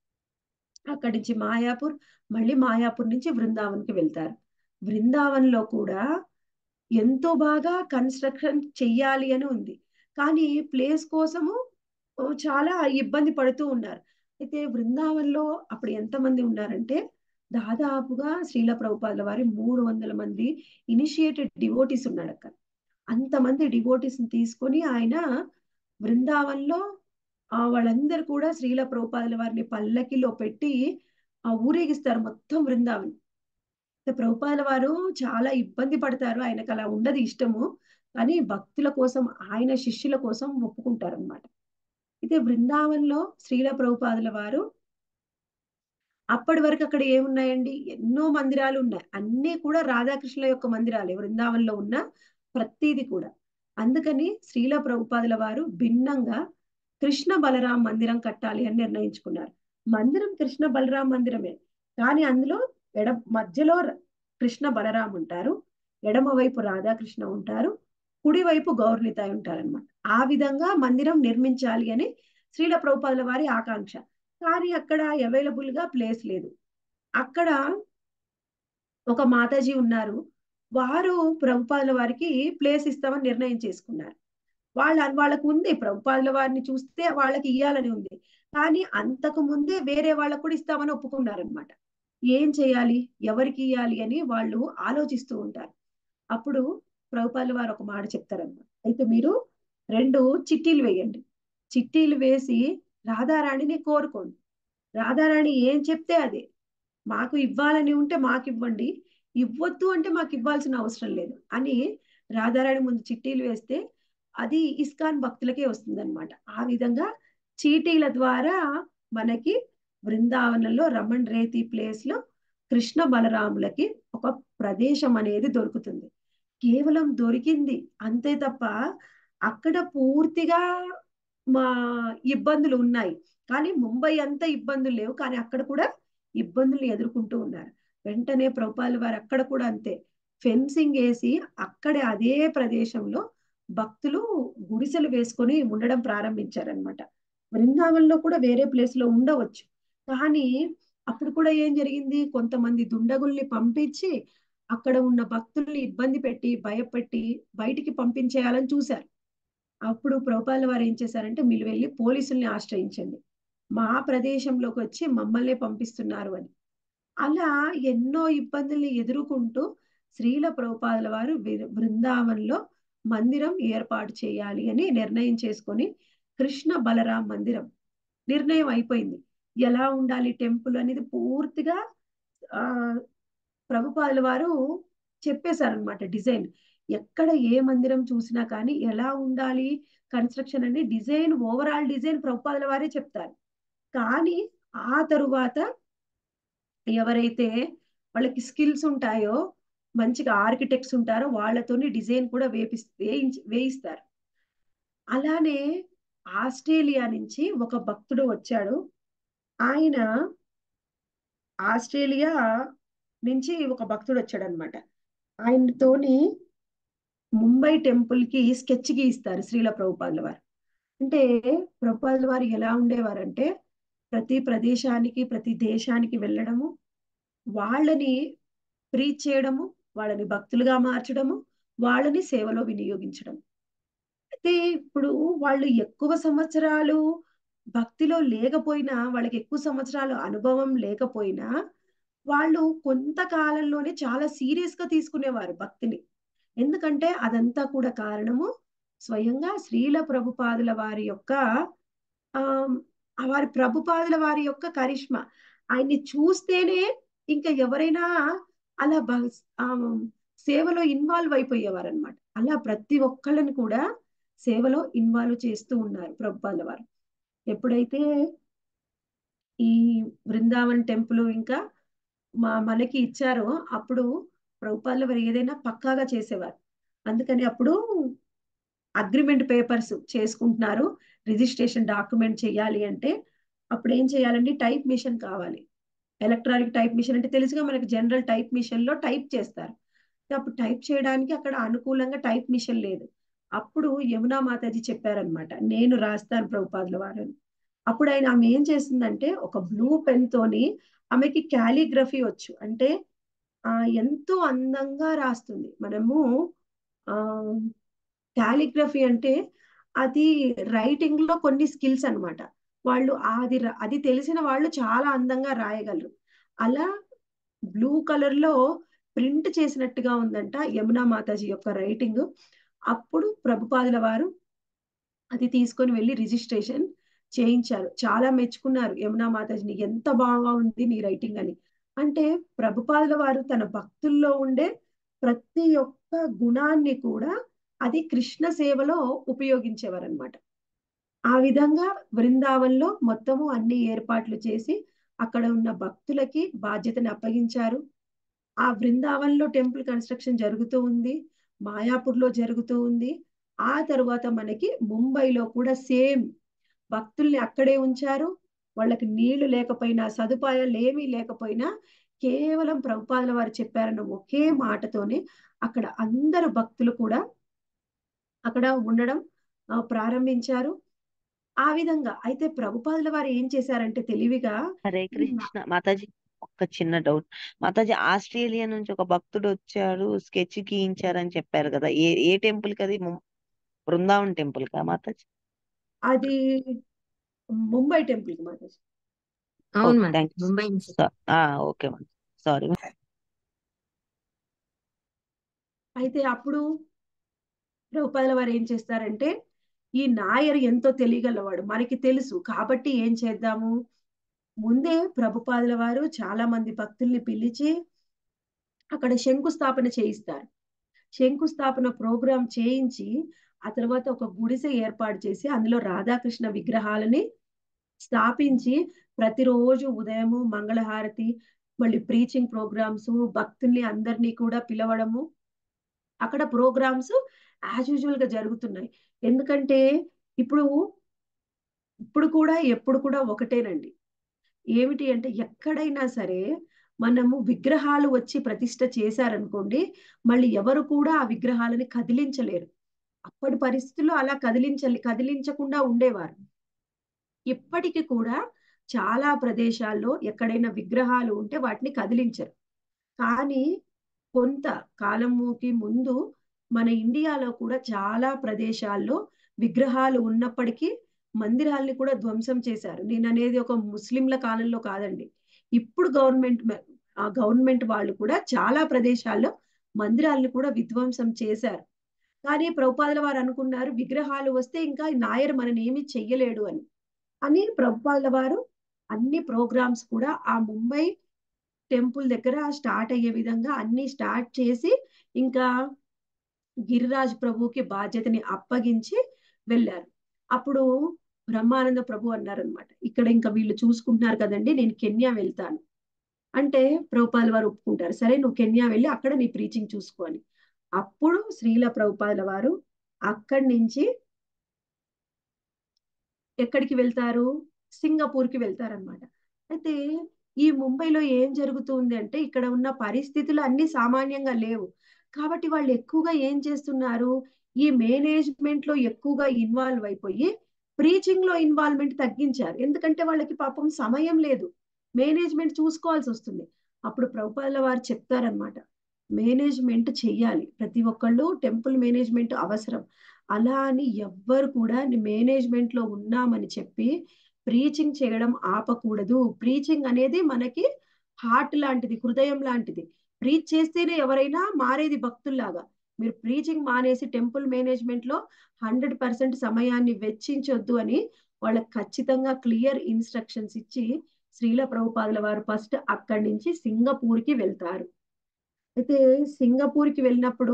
అక్కడి నుంచి మాయాపూర్ మళ్ళీ మాయాపూర్ నుంచి బృందావన్కి వెళ్తారు బృందావన్లో కూడా ఎంతో బాగా కన్స్ట్రక్షన్ చెయ్యాలి అని ఉంది కానీ ప్లేస్ కోసము చాలా ఇబ్బంది పడుతూ ఉన్నారు అయితే బృందావన్లో అప్పుడు ఎంతమంది ఉన్నారంటే దాదాపుగా శ్రీల ప్రభుపాదుల వారి మూడు వందల మంది ఇనిషియేటెడ్ డివోటీస్ ఉన్నాడు అక్కడ అంతమంది డివోటీస్ తీసుకొని ఆయన బృందావన్లో ఆ వాళ్ళందరూ కూడా శ్రీల ప్రభుపాదుల వారిని పల్లకిలో పెట్టి ఆ ఊరేగిస్తారు మొత్తం బృందావన్ ప్రభుపాదుల వారు చాలా ఇబ్బంది పడతారు ఆయనకు అలా ఉండదు ఇష్టము కానీ భక్తుల కోసం ఆయన శిష్యుల కోసం ఒప్పుకుంటారనమాట అయితే బృందావనంలో శ్రీల ప్రభుపాదుల వారు అప్పటి వరకు అక్కడ ఏమున్నాయండి ఎన్నో మందిరాలు ఉన్నాయి అన్నీ కూడా రాధాకృష్ణుల యొక్క మందిరాలే బృందావనంలో ఉన్న ప్రతిది కూడా అందుకని శ్రీల ప్రభుపాదుల వారు భిన్నంగా కృష్ణ బలరాం మందిరం కట్టాలి అని నిర్ణయించుకున్నారు మందిరం కృష్ణ బలరాం మందిరమే కానీ అందులో ఎడ మధ్యలో కృష్ణ బలరాం ఉంటారు ఎడమ వైపు రాధాకృష్ణ ఉంటారు కుడి వైపు గౌర్నితాయి ఉంటారనమాట ఆ విధంగా మందిరం నిర్మించాలి అని శ్రీల ప్రభుపాదుల వారి ఆకాంక్ష కానీ అక్కడ అవైలబుల్ గా ప్లేస్ లేదు అక్కడ ఒక మాతాజీ ఉన్నారు వారు ప్రభుపాదుల వారికి ప్లేస్ ఇస్తామని నిర్ణయం చేసుకున్నారు వాళ్ళ వాళ్ళకు ఉంది ప్రభుపాదుల వారిని చూస్తే వాళ్ళకి ఇయ్యాలని ఉంది కానీ అంతకు ముందే వేరే వాళ్ళకు కూడా ఇస్తామని ఒప్పుకున్నారనమాట ఏం చేయాలి ఎవరికి ఇయ్యాలి అని వాళ్ళు ఆలోచిస్తూ ఉంటారు అప్పుడు ప్రభుపాదుల వారు ఒక మాట చెప్తారన్నమాట అయితే మీరు రెండు చిట్టీలు వేయండి చిట్టీలు వేసి రాధారాణిని కోరుకోండి రాధారాణి ఏం చెప్తే అదే మాకు ఇవ్వాలని ఉంటే మాకు ఇవ్వండి ఇవ్వద్దు అంటే మాకు ఇవ్వాల్సిన అవసరం లేదు అని రాధారాణి ముందు చిట్టీలు వేస్తే అది ఇస్కాన్ భక్తులకే వస్తుందన్నమాట ఆ విధంగా చీటీల ద్వారా మనకి బృందావనంలో రమణ్ రేతి ప్లేస్ లో కృష్ణ బలరాములకి ఒక ప్రదేశం అనేది దొరుకుతుంది కేవలం దొరికింది అంతే తప్ప అక్కడ పూర్తిగా మా ఇబ్బందులు ఉన్నాయి కానీ ముంబై అంతా ఇబ్బందులు లేవు కానీ అక్కడ కూడా ఇబ్బందులు ఎదుర్కొంటూ ఉన్నారు వెంటనే ప్రభుపాల వారు అక్కడ కూడా అంతే ఫెన్సింగ్ వేసి అక్కడే అదే ప్రదేశంలో భక్తులు గుడిసెలు వేసుకొని ఉండడం ప్రారంభించారనమాట బృందావనంలో కూడా వేరే ప్లేస్ లో ఉండవచ్చు కానీ అప్పుడు కూడా ఏం జరిగింది కొంతమంది దుండగుల్ని పంపించి అక్కడ ఉన్న భక్తుల్ని ఇబ్బంది పెట్టి భయపెట్టి బయటికి పంపించేయాలని చూశారు అప్పుడు ప్రభుపాల వారు ఏం చేశారంటే మీరు వెళ్ళి పోలీసుల్ని ఆశ్రయించండి మా ప్రదేశంలోకి వచ్చి మమ్మల్ని పంపిస్తున్నారు అని అలా ఎన్నో ఇబ్బందుల్ని ఎదుర్కొంటూ శ్రీల ప్రభుపాదుల వారు బృందావనంలో మందిరం ఏర్పాటు చేయాలి అని నిర్ణయం చేసుకొని కృష్ణ బలరాం మందిరం నిర్ణయం అయిపోయింది ఎలా ఉండాలి టెంపుల్ అనేది పూర్తిగా ఆ ప్రభుపాదుల వారు చెప్పేశారనమాట డిజైన్ ఎక్కడ ఏ మందిరం చూసినా కానీ ఎలా ఉండాలి కన్స్ట్రక్షన్ అని డిజైన్ ఓవరాల్ డిజైన్ ప్రభుపాదుల వారే చెప్తారు కానీ ఆ తరువాత ఎవరైతే వాళ్ళకి స్కిల్స్ ఉంటాయో మంచిగా ఆర్కిటెక్ట్స్ ఉంటారో వాళ్ళతోని డిజైన్ కూడా వేపి వేయించి వేయిస్తారు అలానే ఆస్ట్రేలియా నుంచి ఒక భక్తుడు వచ్చాడు ఆయన ఆస్ట్రేలియా నుంచి ఒక భక్తుడు వచ్చాడు అనమాట ఆయనతోని ముంబై టెంపుల్ కి స్కెచ్ గీస్తారు శ్రీల ప్రభుపాదుల వారు అంటే ప్రభుపాదుల వారు ఎలా ఉండేవారంటే ప్రతి ప్రదేశానికి ప్రతి దేశానికి వెళ్ళడము వాళ్ళని ప్రీచ్ చేయడము వాళ్ళని భక్తులుగా మార్చడము వాళ్ళని సేవలో వినియోగించడం అయితే ఇప్పుడు వాళ్ళు ఎక్కువ సంవత్సరాలు భక్తిలో లేకపోయినా వాళ్ళకి ఎక్కువ సంవత్సరాలు అనుభవం లేకపోయినా వాళ్ళు కొంతకాలంలోనే చాలా సీరియస్ గా తీసుకునేవారు భక్తిని ఎందుకంటే అదంతా కూడా కారణము స్వయంగా శ్రీల ప్రభుపాదుల వారి యొక్క ఆ వారి ప్రభుపాదుల వారి యొక్క కరిష్మా ఆయన్ని చూస్తేనే ఇంకా ఎవరైనా అలా సేవలో ఇన్వాల్వ్ అయిపోయేవారు అనమాట అలా ప్రతి ఒక్కళ్ళని కూడా సేవలో ఇన్వాల్వ్ చేస్తూ ఉన్నారు ప్రభుపాదుల వారు ఎప్పుడైతే ఈ బృందావన్ టెంపుల్ ఇంకా మా మనకి ఇచ్చారో అప్పుడు ప్రభుపాదుల వారు ఏదైనా పక్కాగా చేసేవారు అందుకని అప్పుడు అగ్రిమెంట్ పేపర్స్ చేసుకుంటున్నారు రిజిస్ట్రేషన్ డాక్యుమెంట్ చేయాలి అంటే అప్పుడు ఏం చేయాలండి టైప్ మిషన్ కావాలి ఎలక్ట్రానిక్ టైప్ మిషన్ అంటే తెలుసుగా మనకి జనరల్ టైప్ మిషన్ లో టైప్ చేస్తారు అప్పుడు టైప్ చేయడానికి అక్కడ అనుకూలంగా టైప్ మిషన్ లేదు అప్పుడు యమునా మాతాజీ చెప్పారనమాట నేను రాస్తాను ప్రభుపాదుల వారిని అప్పుడు ఆయన ఆమె ఏం చేసిందంటే ఒక బ్లూ పెన్ తోని ఆమెకి క్యాలిగ్రఫీ వచ్చు అంటే ఆ ఎంతో అందంగా రాస్తుంది మనము ఆ క్యాలిగ్రఫీ అంటే అది రైటింగ్ లో కొన్ని స్కిల్స్ అనమాట వాళ్ళు అది అది తెలిసిన వాళ్ళు చాలా అందంగా రాయగలరు అలా బ్లూ కలర్ లో ప్రింట్ చేసినట్టుగా ఉందంట యమునా మాతాజీ యొక్క రైటింగ్ అప్పుడు ప్రభుపాదుల వారు అది తీసుకొని వెళ్ళి రిజిస్ట్రేషన్ చేయించారు చాలా మెచ్చుకున్నారు యమునా మాతాజీని ఎంత బాగా ఉంది నీ రైటింగ్ అని అంటే ప్రభుపాదుల వారు తన భక్తుల్లో ఉండే ప్రతి ఒక్క గుణాన్ని కూడా అది కృష్ణ సేవలో ఉపయోగించేవారు అనమాట ఆ విధంగా బృందావన్లో మొత్తము అన్ని ఏర్పాట్లు చేసి అక్కడ ఉన్న భక్తులకి బాధ్యతని అప్పగించారు ఆ బృందావన్లో టెంపుల్ కన్స్ట్రక్షన్ జరుగుతూ ఉంది మాయాపూర్లో జరుగుతూ ఉంది ఆ తర్వాత మనకి ముంబైలో కూడా సేమ్ భక్తుల్ని అక్కడే ఉంచారు వాళ్ళకి నీళ్లు లేకపోయినా సదుపాయాలు ఏమీ లేకపోయినా కేవలం ప్రభుపాదుల వారు చెప్పారన్న ఒకే మాటతోనే అక్కడ అందరు భక్తులు కూడా అక్కడ ఉండడం ఆ, ప్రారంభించారు ఆ విధంగా అయితే ప్రభుపాదుల వారు ఏం చేశారంటే తెలివిగా హరే ఈ నా- కృష్ణ మాతాజీ ఒక్క చిన్న డౌట్ మాతాజీ ఆస్ట్రేలియా నుంచి ఒక భక్తుడు వచ్చాడు స్కెచ్ గీయించారని చెప్పారు కదా ఏ ఏ టెంపుల్ కి అది ము- బృందావన్ టెంపుల్ కా మాతాజీ అది ముంబై టెంపుల్ కి మాతాజీ అవును ఓకే మాత థ్యాంక్ యూ ముంబై నుంచి ఓకే మేడం సారీ అయితే అప్పుడు ప్రభుపాదుల వారు ఏం చేస్తారంటే ఈ నాయర్ ఎంతో తెలియగలవాడు మనకి తెలుసు కాబట్టి ఏం చేద్దాము ముందే ప్రభుపాదుల వారు చాలా మంది భక్తుల్ని పిలిచి అక్కడ శంకుస్థాపన చేయిస్తారు శంకుస్థాపన ప్రోగ్రాం చేయించి ఆ తర్వాత ఒక గుడిసె ఏర్పాటు చేసి అందులో రాధాకృష్ణ విగ్రహాలని స్థాపించి ప్రతిరోజు ఉదయము మంగళహారతి మళ్ళీ ప్రీచింగ్ ప్రోగ్రామ్స్ భక్తుల్ని అందరినీ కూడా పిలవడము అక్కడ ప్రోగ్రామ్స్ యాజ్ యూజువల్ గా జరుగుతున్నాయి ఎందుకంటే ఇప్పుడు ఇప్పుడు కూడా ఎప్పుడు కూడా ఒకటేనండి ఏమిటి అంటే ఎక్కడైనా సరే మనము విగ్రహాలు వచ్చి ప్రతిష్ట చేశారనుకోండి మళ్ళీ ఎవరు కూడా ఆ విగ్రహాలని కదిలించలేరు అప్పటి పరిస్థితుల్లో అలా కదిలించ కదిలించకుండా ఉండేవారు ఇప్పటికి కూడా చాలా ప్రదేశాల్లో ఎక్కడైనా విగ్రహాలు ఉంటే వాటిని కదిలించరు కానీ కొంత కాలముకి ముందు మన ఇండియాలో కూడా చాలా ప్రదేశాల్లో విగ్రహాలు ఉన్నప్పటికీ మందిరాల్ని కూడా ధ్వంసం చేశారు నేను అనేది ఒక ముస్లింల కాలంలో కాదండి ఇప్పుడు గవర్నమెంట్ ఆ గవర్నమెంట్ వాళ్ళు కూడా చాలా ప్రదేశాల్లో మందిరాల్ని కూడా విధ్వంసం చేశారు కానీ ప్రభుపాదుల వారు అనుకున్నారు విగ్రహాలు వస్తే ఇంకా నాయర్ మనని ఏమీ చెయ్యలేడు అని అని ప్రభుపాదుల వారు అన్ని ప్రోగ్రామ్స్ కూడా ఆ ముంబై టెంపుల్ దగ్గర స్టార్ట్ అయ్యే విధంగా అన్ని స్టార్ట్ చేసి ఇంకా గిరిరాజ్ ప్రభుకి బాధ్యతని అప్పగించి వెళ్ళారు అప్పుడు బ్రహ్మానంద ప్రభు అన్నారనమాట ఇక్కడ ఇంకా వీళ్ళు చూసుకుంటున్నారు కదండి నేను కెన్యా వెళ్తాను అంటే ప్రభుపాదుల వారు ఒప్పుకుంటారు సరే నువ్వు కెన్యా వెళ్ళి అక్కడ నీ ప్రీచింగ్ చూసుకో అని అప్పుడు శ్రీల ప్రభుపాదుల వారు అక్కడి నుంచి ఎక్కడికి వెళ్తారు సింగపూర్కి వెళ్తారనమాట అయితే ఈ ముంబైలో ఏం జరుగుతుంది అంటే ఇక్కడ ఉన్న పరిస్థితులు అన్ని సామాన్యంగా లేవు కాబట్టి వాళ్ళు ఎక్కువగా ఏం చేస్తున్నారు ఈ మేనేజ్మెంట్ లో ఎక్కువగా ఇన్వాల్వ్ అయిపోయి ప్రీచింగ్ లో ఇన్వాల్వ్మెంట్ తగ్గించారు ఎందుకంటే వాళ్ళకి పాపం సమయం లేదు మేనేజ్మెంట్ చూసుకోవాల్సి వస్తుంది అప్పుడు ప్రభుపాదుల వారు చెప్తారనమాట మేనేజ్మెంట్ చెయ్యాలి ప్రతి ఒక్కళ్ళు టెంపుల్ మేనేజ్మెంట్ అవసరం అలా అని ఎవ్వరు కూడా మేనేజ్మెంట్ లో ఉన్నామని చెప్పి ప్రీచింగ్ చేయడం ఆపకూడదు ప్రీచింగ్ అనేది మనకి హార్ట్ లాంటిది హృదయం లాంటిది ప్రీచ్ చేస్తేనే ఎవరైనా మారేది భక్తుల్లాగా మీరు ప్రీచింగ్ మానేసి టెంపుల్ మేనేజ్మెంట్ లో హండ్రెడ్ పర్సెంట్ సమయాన్ని వెచ్చించొద్దు అని వాళ్ళకి ఖచ్చితంగా క్లియర్ ఇన్స్ట్రక్షన్స్ ఇచ్చి శ్రీల ప్రభుపాదుల వారు ఫస్ట్ అక్కడి నుంచి సింగపూర్ కి వెళ్తారు అయితే సింగపూర్ కి వెళ్ళినప్పుడు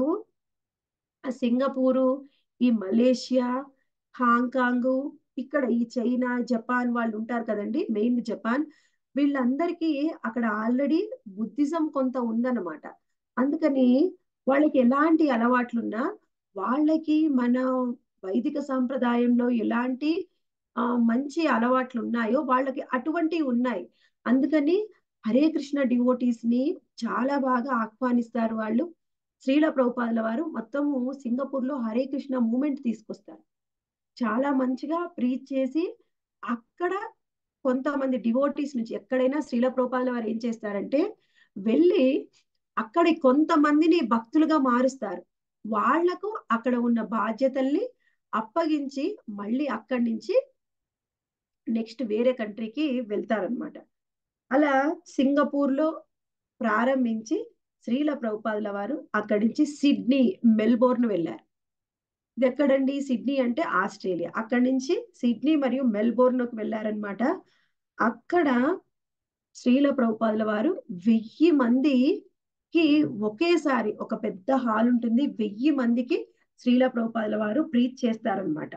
ఆ సింగపూరు ఈ మలేషియా హాంకాంగ్ ఇక్కడ ఈ చైనా జపాన్ వాళ్ళు ఉంటారు కదండి మెయిన్ జపాన్ వీళ్ళందరికీ అక్కడ ఆల్రెడీ బుద్ధిజం కొంత ఉందన్నమాట అందుకని వాళ్ళకి ఎలాంటి అలవాట్లున్నా వాళ్ళకి మన వైదిక సాంప్రదాయంలో ఎలాంటి ఆ మంచి అలవాట్లు ఉన్నాయో వాళ్ళకి అటువంటివి ఉన్నాయి అందుకని హరే కృష్ణ డివోటీస్ ని చాలా బాగా ఆహ్వానిస్తారు వాళ్ళు శ్రీల ప్రభుపాదుల వారు మొత్తము సింగపూర్ లో హరే కృష్ణ మూమెంట్ తీసుకొస్తారు చాలా మంచిగా ప్రీచ్ చేసి అక్కడ కొంతమంది డివోటీస్ నుంచి ఎక్కడైనా శ్రీల ప్రభుపాదుల వారు ఏం చేస్తారంటే వెళ్ళి అక్కడి కొంతమందిని భక్తులుగా మారుస్తారు వాళ్లకు అక్కడ ఉన్న బాధ్యతల్ని అప్పగించి మళ్ళీ అక్కడి నుంచి నెక్స్ట్ వేరే కంట్రీకి వెళ్తారనమాట అలా సింగపూర్ లో ప్రారంభించి శ్రీల ప్రభుపాదుల వారు అక్కడి నుంచి సిడ్నీ మెల్బోర్న్ వెళ్ళారు ఇది ఎక్కడండి సిడ్నీ అంటే ఆస్ట్రేలియా అక్కడి నుంచి సిడ్నీ మరియు మెల్బోర్న్కి వెళ్ళారనమాట అక్కడ శ్రీల ప్రభుపాదుల వారు వెయ్యి మందికి ఒకేసారి ఒక పెద్ద హాల్ ఉంటుంది వెయ్యి మందికి శ్రీల ప్రభుపాదుల వారు ప్రీచ్ చేస్తారనమాట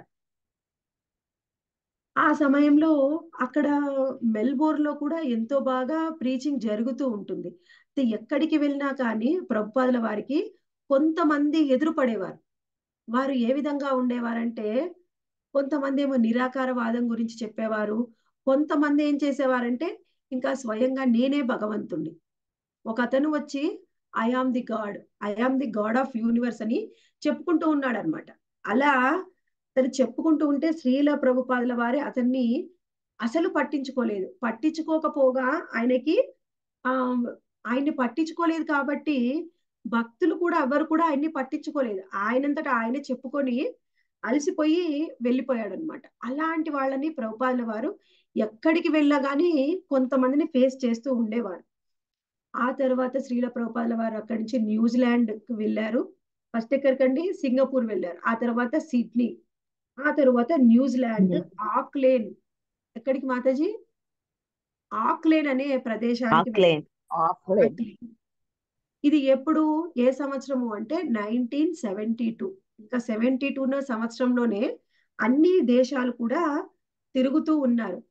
ఆ సమయంలో అక్కడ మెల్బోర్న్ లో కూడా ఎంతో బాగా ప్రీచింగ్ జరుగుతూ ఉంటుంది అయితే ఎక్కడికి వెళ్ళినా కానీ ప్రభుపాదుల వారికి కొంతమంది ఎదురుపడేవారు వారు ఏ విధంగా ఉండేవారంటే కొంతమంది ఏమో నిరాకారవాదం గురించి చెప్పేవారు కొంతమంది ఏం చేసేవారంటే ఇంకా స్వయంగా నేనే భగవంతుణ్ణి ఒక అతను వచ్చి I am the God I am the God of universe అని చెప్పుకుంటూ ఉన్నాడు అనమాట అలా అతను చెప్పుకుంటూ ఉంటే శ్రీల ప్రభుపాదుల వారి అతన్ని అసలు పట్టించుకోలేదు పట్టించుకోకపోగా ఆయనకి ఆ ఆయన్ని పట్టించుకోలేదు కాబట్టి భక్తులు కూడా ఎవరు కూడా ఆయన్ని పట్టించుకోలేదు ఆయనంతటా ఆయన చెప్పుకొని అలసిపోయి వెళ్ళిపోయాడు అనమాట అలాంటి వాళ్ళని ప్రభుపాదుల వారు ఎక్కడికి వెళ్ళగానే కొంతమందిని ఫేస్ చేస్తూ ఉండేవారు ఆ తర్వాత శ్రీల ప్రభుపాదుల వారు అక్కడి నుంచి న్యూజిలాండ్ కు వెళ్ళారు ఫస్ట్ ఎక్కడికండి సింగపూర్ వెళ్ళారు ఆ తర్వాత సిడ్నీ ఆ తర్వాత న్యూజిలాండ్ ఆక్లేన్ ఎక్కడికి మాతాజీ ఆక్లేన్ అనే ప్రదేశానికి ఆక్లేన్ వెళ్ళారు. ఇది ఎప్పుడు ఏ సంవత్సరము అంటే నైన్టీన్ సెవెంటీ టూ ఇంకా సెవెంటీ టూ సంవత్సరంలోనే అన్ని దేశాలు కూడా తిరుగుతూ ఉన్నారు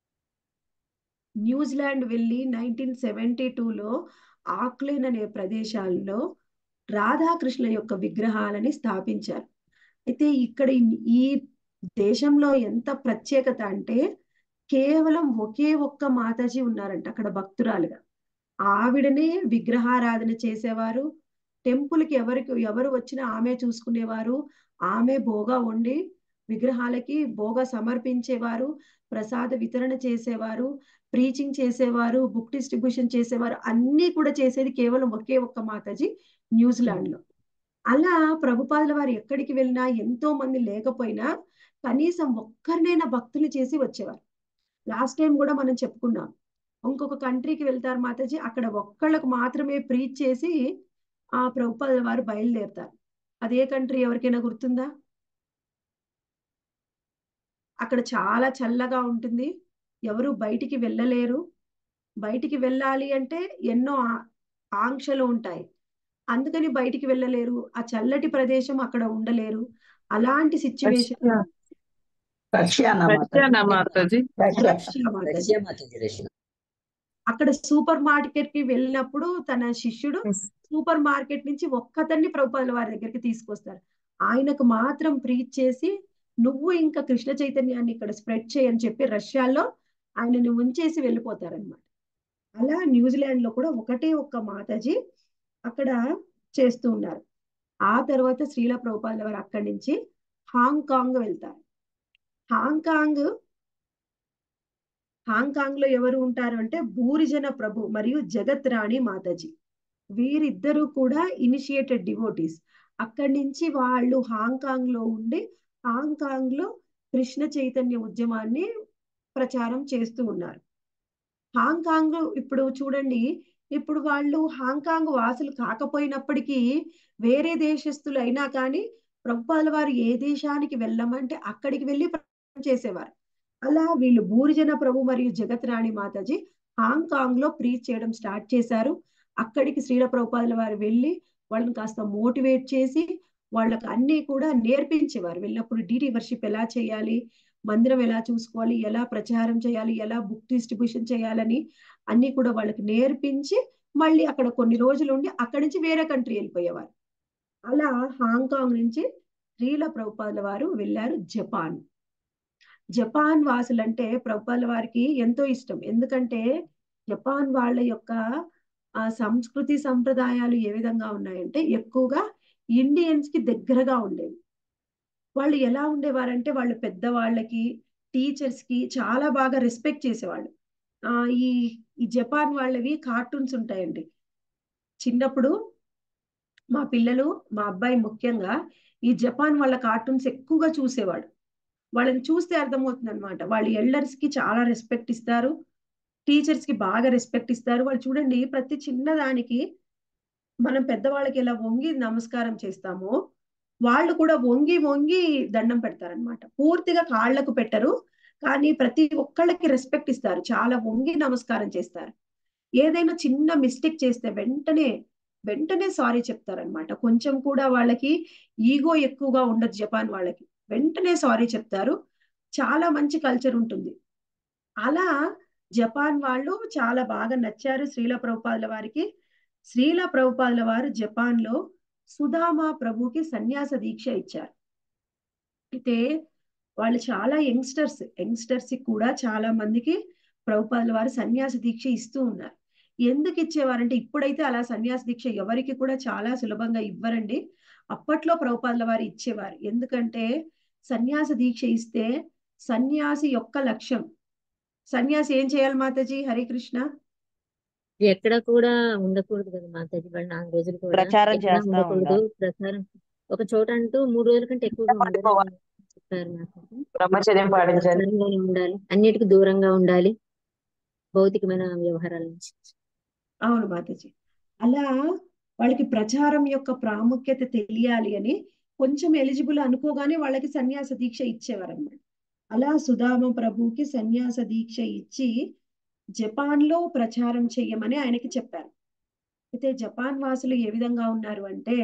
న్యూజిలాండ్ వెళ్ళి నైన్టీన్ సెవెంటీ టూలో ఆక్లేన్ అనే ప్రదేశాల్లో రాధాకృష్ణ యొక్క విగ్రహాలని స్థాపించారు అయితే ఇక్కడ ఈ- ఈ దేశంలో ఎంత ప్రత్యేకత అంటే కేవలం ఒకే ఒక్క మాతాజీ ఉన్నారంట అక్కడ భక్తురాలుగా ఆవిడనే విగ్రహారాధన చేసేవారు టెంపుల్ కి ఎవరికి ఎవరు వచ్చినా ఆమె చూసుకునేవారు ఆమె భోగా వండి విగ్రహాలకి భోగా సమర్పించేవారు ప్రసాద వితరణ చేసేవారు ప్రీచింగ్ చేసేవారు బుక్ డిస్ట్రిబ్యూషన్ చేసేవారు అన్ని కూడా చేసేది కేవలం ఒకే ఒక్క మాతాజీ న్యూజిలాండ్ లో అలా ప్రభుపాదుల వారు ఎక్కడికి వెళ్ళినా ఎంతో మంది లేకపోయినా కనీసం ఒక్కరినైనా భక్తులు చేసి వచ్చేవారు లాస్ట్ టైం కూడా మనం చెప్పుకున్నాం ఇంకొక కంట్రీకి వెళ్తారు మాతాజీ అక్కడ ఒక్కళ్ళకు మాత్రమే ప్రీచ్ చేసి ఆ ప్రభుపాదుల వారు బయలుదేరుతారు అదే కంట్రీ ఎవరికైనా గుర్తుందా అక్కడ చాలా చల్లగా ఉంటుంది ఎవరు బయటికి వెళ్ళలేరు బయటికి వెళ్ళాలి అంటే ఎన్నో ఆ- ఆంక్షలు ఉంటాయి అందుకని బయటికి వెళ్ళలేరు ఆ చల్లటి ప్రదేశం అక్కడ ఉండలేరు అలాంటి సిచ్యువేషన్ రష్యానా రష్యానా Mataji Russia Mataji Russia Mataji Russia అక్కడ సూపర్ మార్కెట్ కి వెళ్ళినప్పుడు తన శిష్యుడు సూపర్ మార్కెట్ నుంచి ఒక్కతన్ని ప్రభుపాదుల వారి దగ్గరికి తీసుకొస్తారు ఆయనకు మాత్రం ప్రీచ్ చేసి నువ్వు ఇంకా కృష్ణ చైతన్యాన్ని ఇక్కడ స్ప్రెడ్ చేయని చెప్పి రష్యాలో ఆయనని ఉంచేసి వెళ్ళిపోతారనమాట అలా న్యూజిలాండ్ లో కూడా ఒకటే ఒక్క మాతాజీ అక్కడ చేస్తూ ఉన్నారు ఆ తర్వాత శ్రీల ప్రభుపాదుల వారు అక్కడి నుంచి హాంకాంగ్ వెళ్తారు హాంకాంగ్ హాంకాంగ్ లో ఎవరు ఉంటారు అంటే భూరిజన ప్రభు మరియు జగత్ రాణి మాతాజీ వీరిద్దరూ కూడా ఇనిషియేటెడ్ డివోటీస్ అక్కడి నుంచి వాళ్ళు హాంకాంగ్ లో ఉండి హాంకాంగ్ లో కృష్ణ చైతన్య ఉద్యమాన్ని ప్రచారం చేస్తూ ఉన్నారు హాంకాంగ్ ఇప్పుడు చూడండి ఇప్పుడు వాళ్ళు హాంకాంగ్ వాసులు కాకపోయినప్పటికీ వేరే దేశస్తులు అయినా కానీ ప్రభుపాల వారు ఏ దేశానికి వెళ్ళమంటే అక్కడికి వెళ్ళి ప్రచారం చేసేవారు అలా వీళ్ళు భూరిజన ప్రభు మరియు జగత్ రాణి మాతాజీ హాంకాంగ్ లో ప్రీచ్ చేయడం స్టార్ట్ చేశారు అక్కడికి శ్రీల ప్రభుపాదుల వారు వెళ్ళి వాళ్ళని కాస్త మోటివేట్ చేసి వాళ్ళకి అన్ని కూడా నేర్పించేవారు వెళ్ళినప్పుడు డీటీ వర్షిప్ ఎలా చేయాలి మందిరం ఎలా చూసుకోవాలి ఎలా ప్రచారం చేయాలి ఎలా బుక్ డిస్ట్రిబ్యూషన్ చేయాలని అన్ని కూడా వాళ్ళకి నేర్పించి మళ్ళీ అక్కడ కొన్ని రోజులు ఉండి అక్కడి నుంచి వేరే కంట్రీ వెళ్ళిపోయేవారు అలా హాంకాంగ్ నుంచి శ్రీల ప్రభుపాదుల వారు వెళ్ళారు జపాన్ జపాన్ వాసులంటే ప్రభుపాదుల వారికి ఎంతో ఇష్టం ఎందుకంటే జపాన్ వాళ్ళ యొక్క ఆ సంస్కృతి సంప్రదాయాలు ఏ విధంగా ఉన్నాయంటే ఎక్కువగా ఇండియన్స్ కి దగ్గరగా ఉండేవి వాళ్ళు ఎలా ఉండేవారంటే వాళ్ళు పెద్దవాళ్ళకి టీచర్స్ కి చాలా బాగా రెస్పెక్ట్ చేసేవాళ్ళు ఆ ఈ ఈ జపాన్ వాళ్ళవి కార్టూన్స్ ఉంటాయండి చిన్నప్పుడు మా పిల్లలు మా అబ్బాయి ముఖ్యంగా ఈ జపాన్ వాళ్ళ కార్టూన్స్ ఎక్కువగా చూసేవాడు వాళ్ళని చూస్తే అర్థమవుతుంది అనమాట వాళ్ళు ఎల్డర్స్ కి చాలా రెస్పెక్ట్ ఇస్తారు టీచర్స్ కి బాగా రెస్పెక్ట్ ఇస్తారు వాళ్ళు చూడండి ప్రతి చిన్నదానికి మనం పెద్దవాళ్ళకి ఎలా వంగి నమస్కారం చేస్తామో వాళ్ళు కూడా వంగి వంగి దండం పెడతారనమాట పూర్తిగా కాళ్ళకు పెట్టరు కానీ ప్రతి ఒక్కళ్ళకి రెస్పెక్ట్ ఇస్తారు చాలా వంగి నమస్కారం చేస్తారు ఏదైనా చిన్న మిస్టేక్ చేస్తే వెంటనే వెంటనే సారీ చెప్తారనమాట కొంచెం కూడా వాళ్ళకి ఈగో ఎక్కువగా ఉండదు జపాన్ వాళ్ళకి వెంటనే సారీ చెప్తారు చాలా మంచి కల్చర్ ఉంటుంది అలా జపాన్ వాళ్ళు చాలా బాగా నచ్చారు శ్రీల ప్రభుపాదుల వారికి శ్రీల ప్రభుపాదుల వారు జపాన్ లో సుధామా ప్రభుకి సన్యాస దీక్ష ఇచ్చారు అయితే వాళ్ళు చాలా యంగ్స్టర్స్ యంగ్స్టర్స్ కూడా చాలా మందికి ప్రభుపాదుల వారు సన్యాస దీక్ష ఇస్తూ ఉన్నారు ఎందుకు ఇచ్చేవారంటే ఇప్పుడైతే అలా సన్యాస దీక్ష ఎవరికి కూడా చాలా సులభంగా ఇవ్వరండి అప్పట్లో ప్రభుపాదుల వారు ఇచ్చేవారు ఎందుకంటే సన్యాస దీక్ష ఇస్తే సన్యాసి యొక్క లక్ష్యం సన్యాసి ఏం చేయాలి మాతాజీ హరే కృష్ణ ఎక్కడ కూడా ఉండకూడదు కదా మాతాజీ వాళ్ళు నాలుగు రోజులు కూడా ప్రచారం ఎక్కడ చేస్తా ఉండకూడదు ఉండాలి ప్రచారం ఒక చోట అంటూ మూడు రోజుల కంటే ఎక్కువగా ఉండదు అని చెప్పారు మాతాజీ బ్రహ్మచర్యం పాటించాలి ప్రచారంలోనే ఉండాలి అన్నిటికీ దూరంగా ఉండాలి భౌతికమైన వ్యవహారాల నుంచి అవును మాతాజీ అలా వాళ్ళకి ప్రచారం యొక్క ప్రాముఖ్యత తెలియాలి అని కొంచెం ఎలిజిబుల్ అనుకోగానే వాళ్ళకి సన్యాస దీక్ష ఇచ్చేవారు అన్నమాట అలా సుధామ ప్రభుకి సన్యాస దీక్ష ఇచ్చి జపాన్ లో ప్రచారం చెయ్యమని ఆయనకి చెప్పారు అయితే జపాన్ వాసులు ఏ విధంగా ఉన్నారు అంటే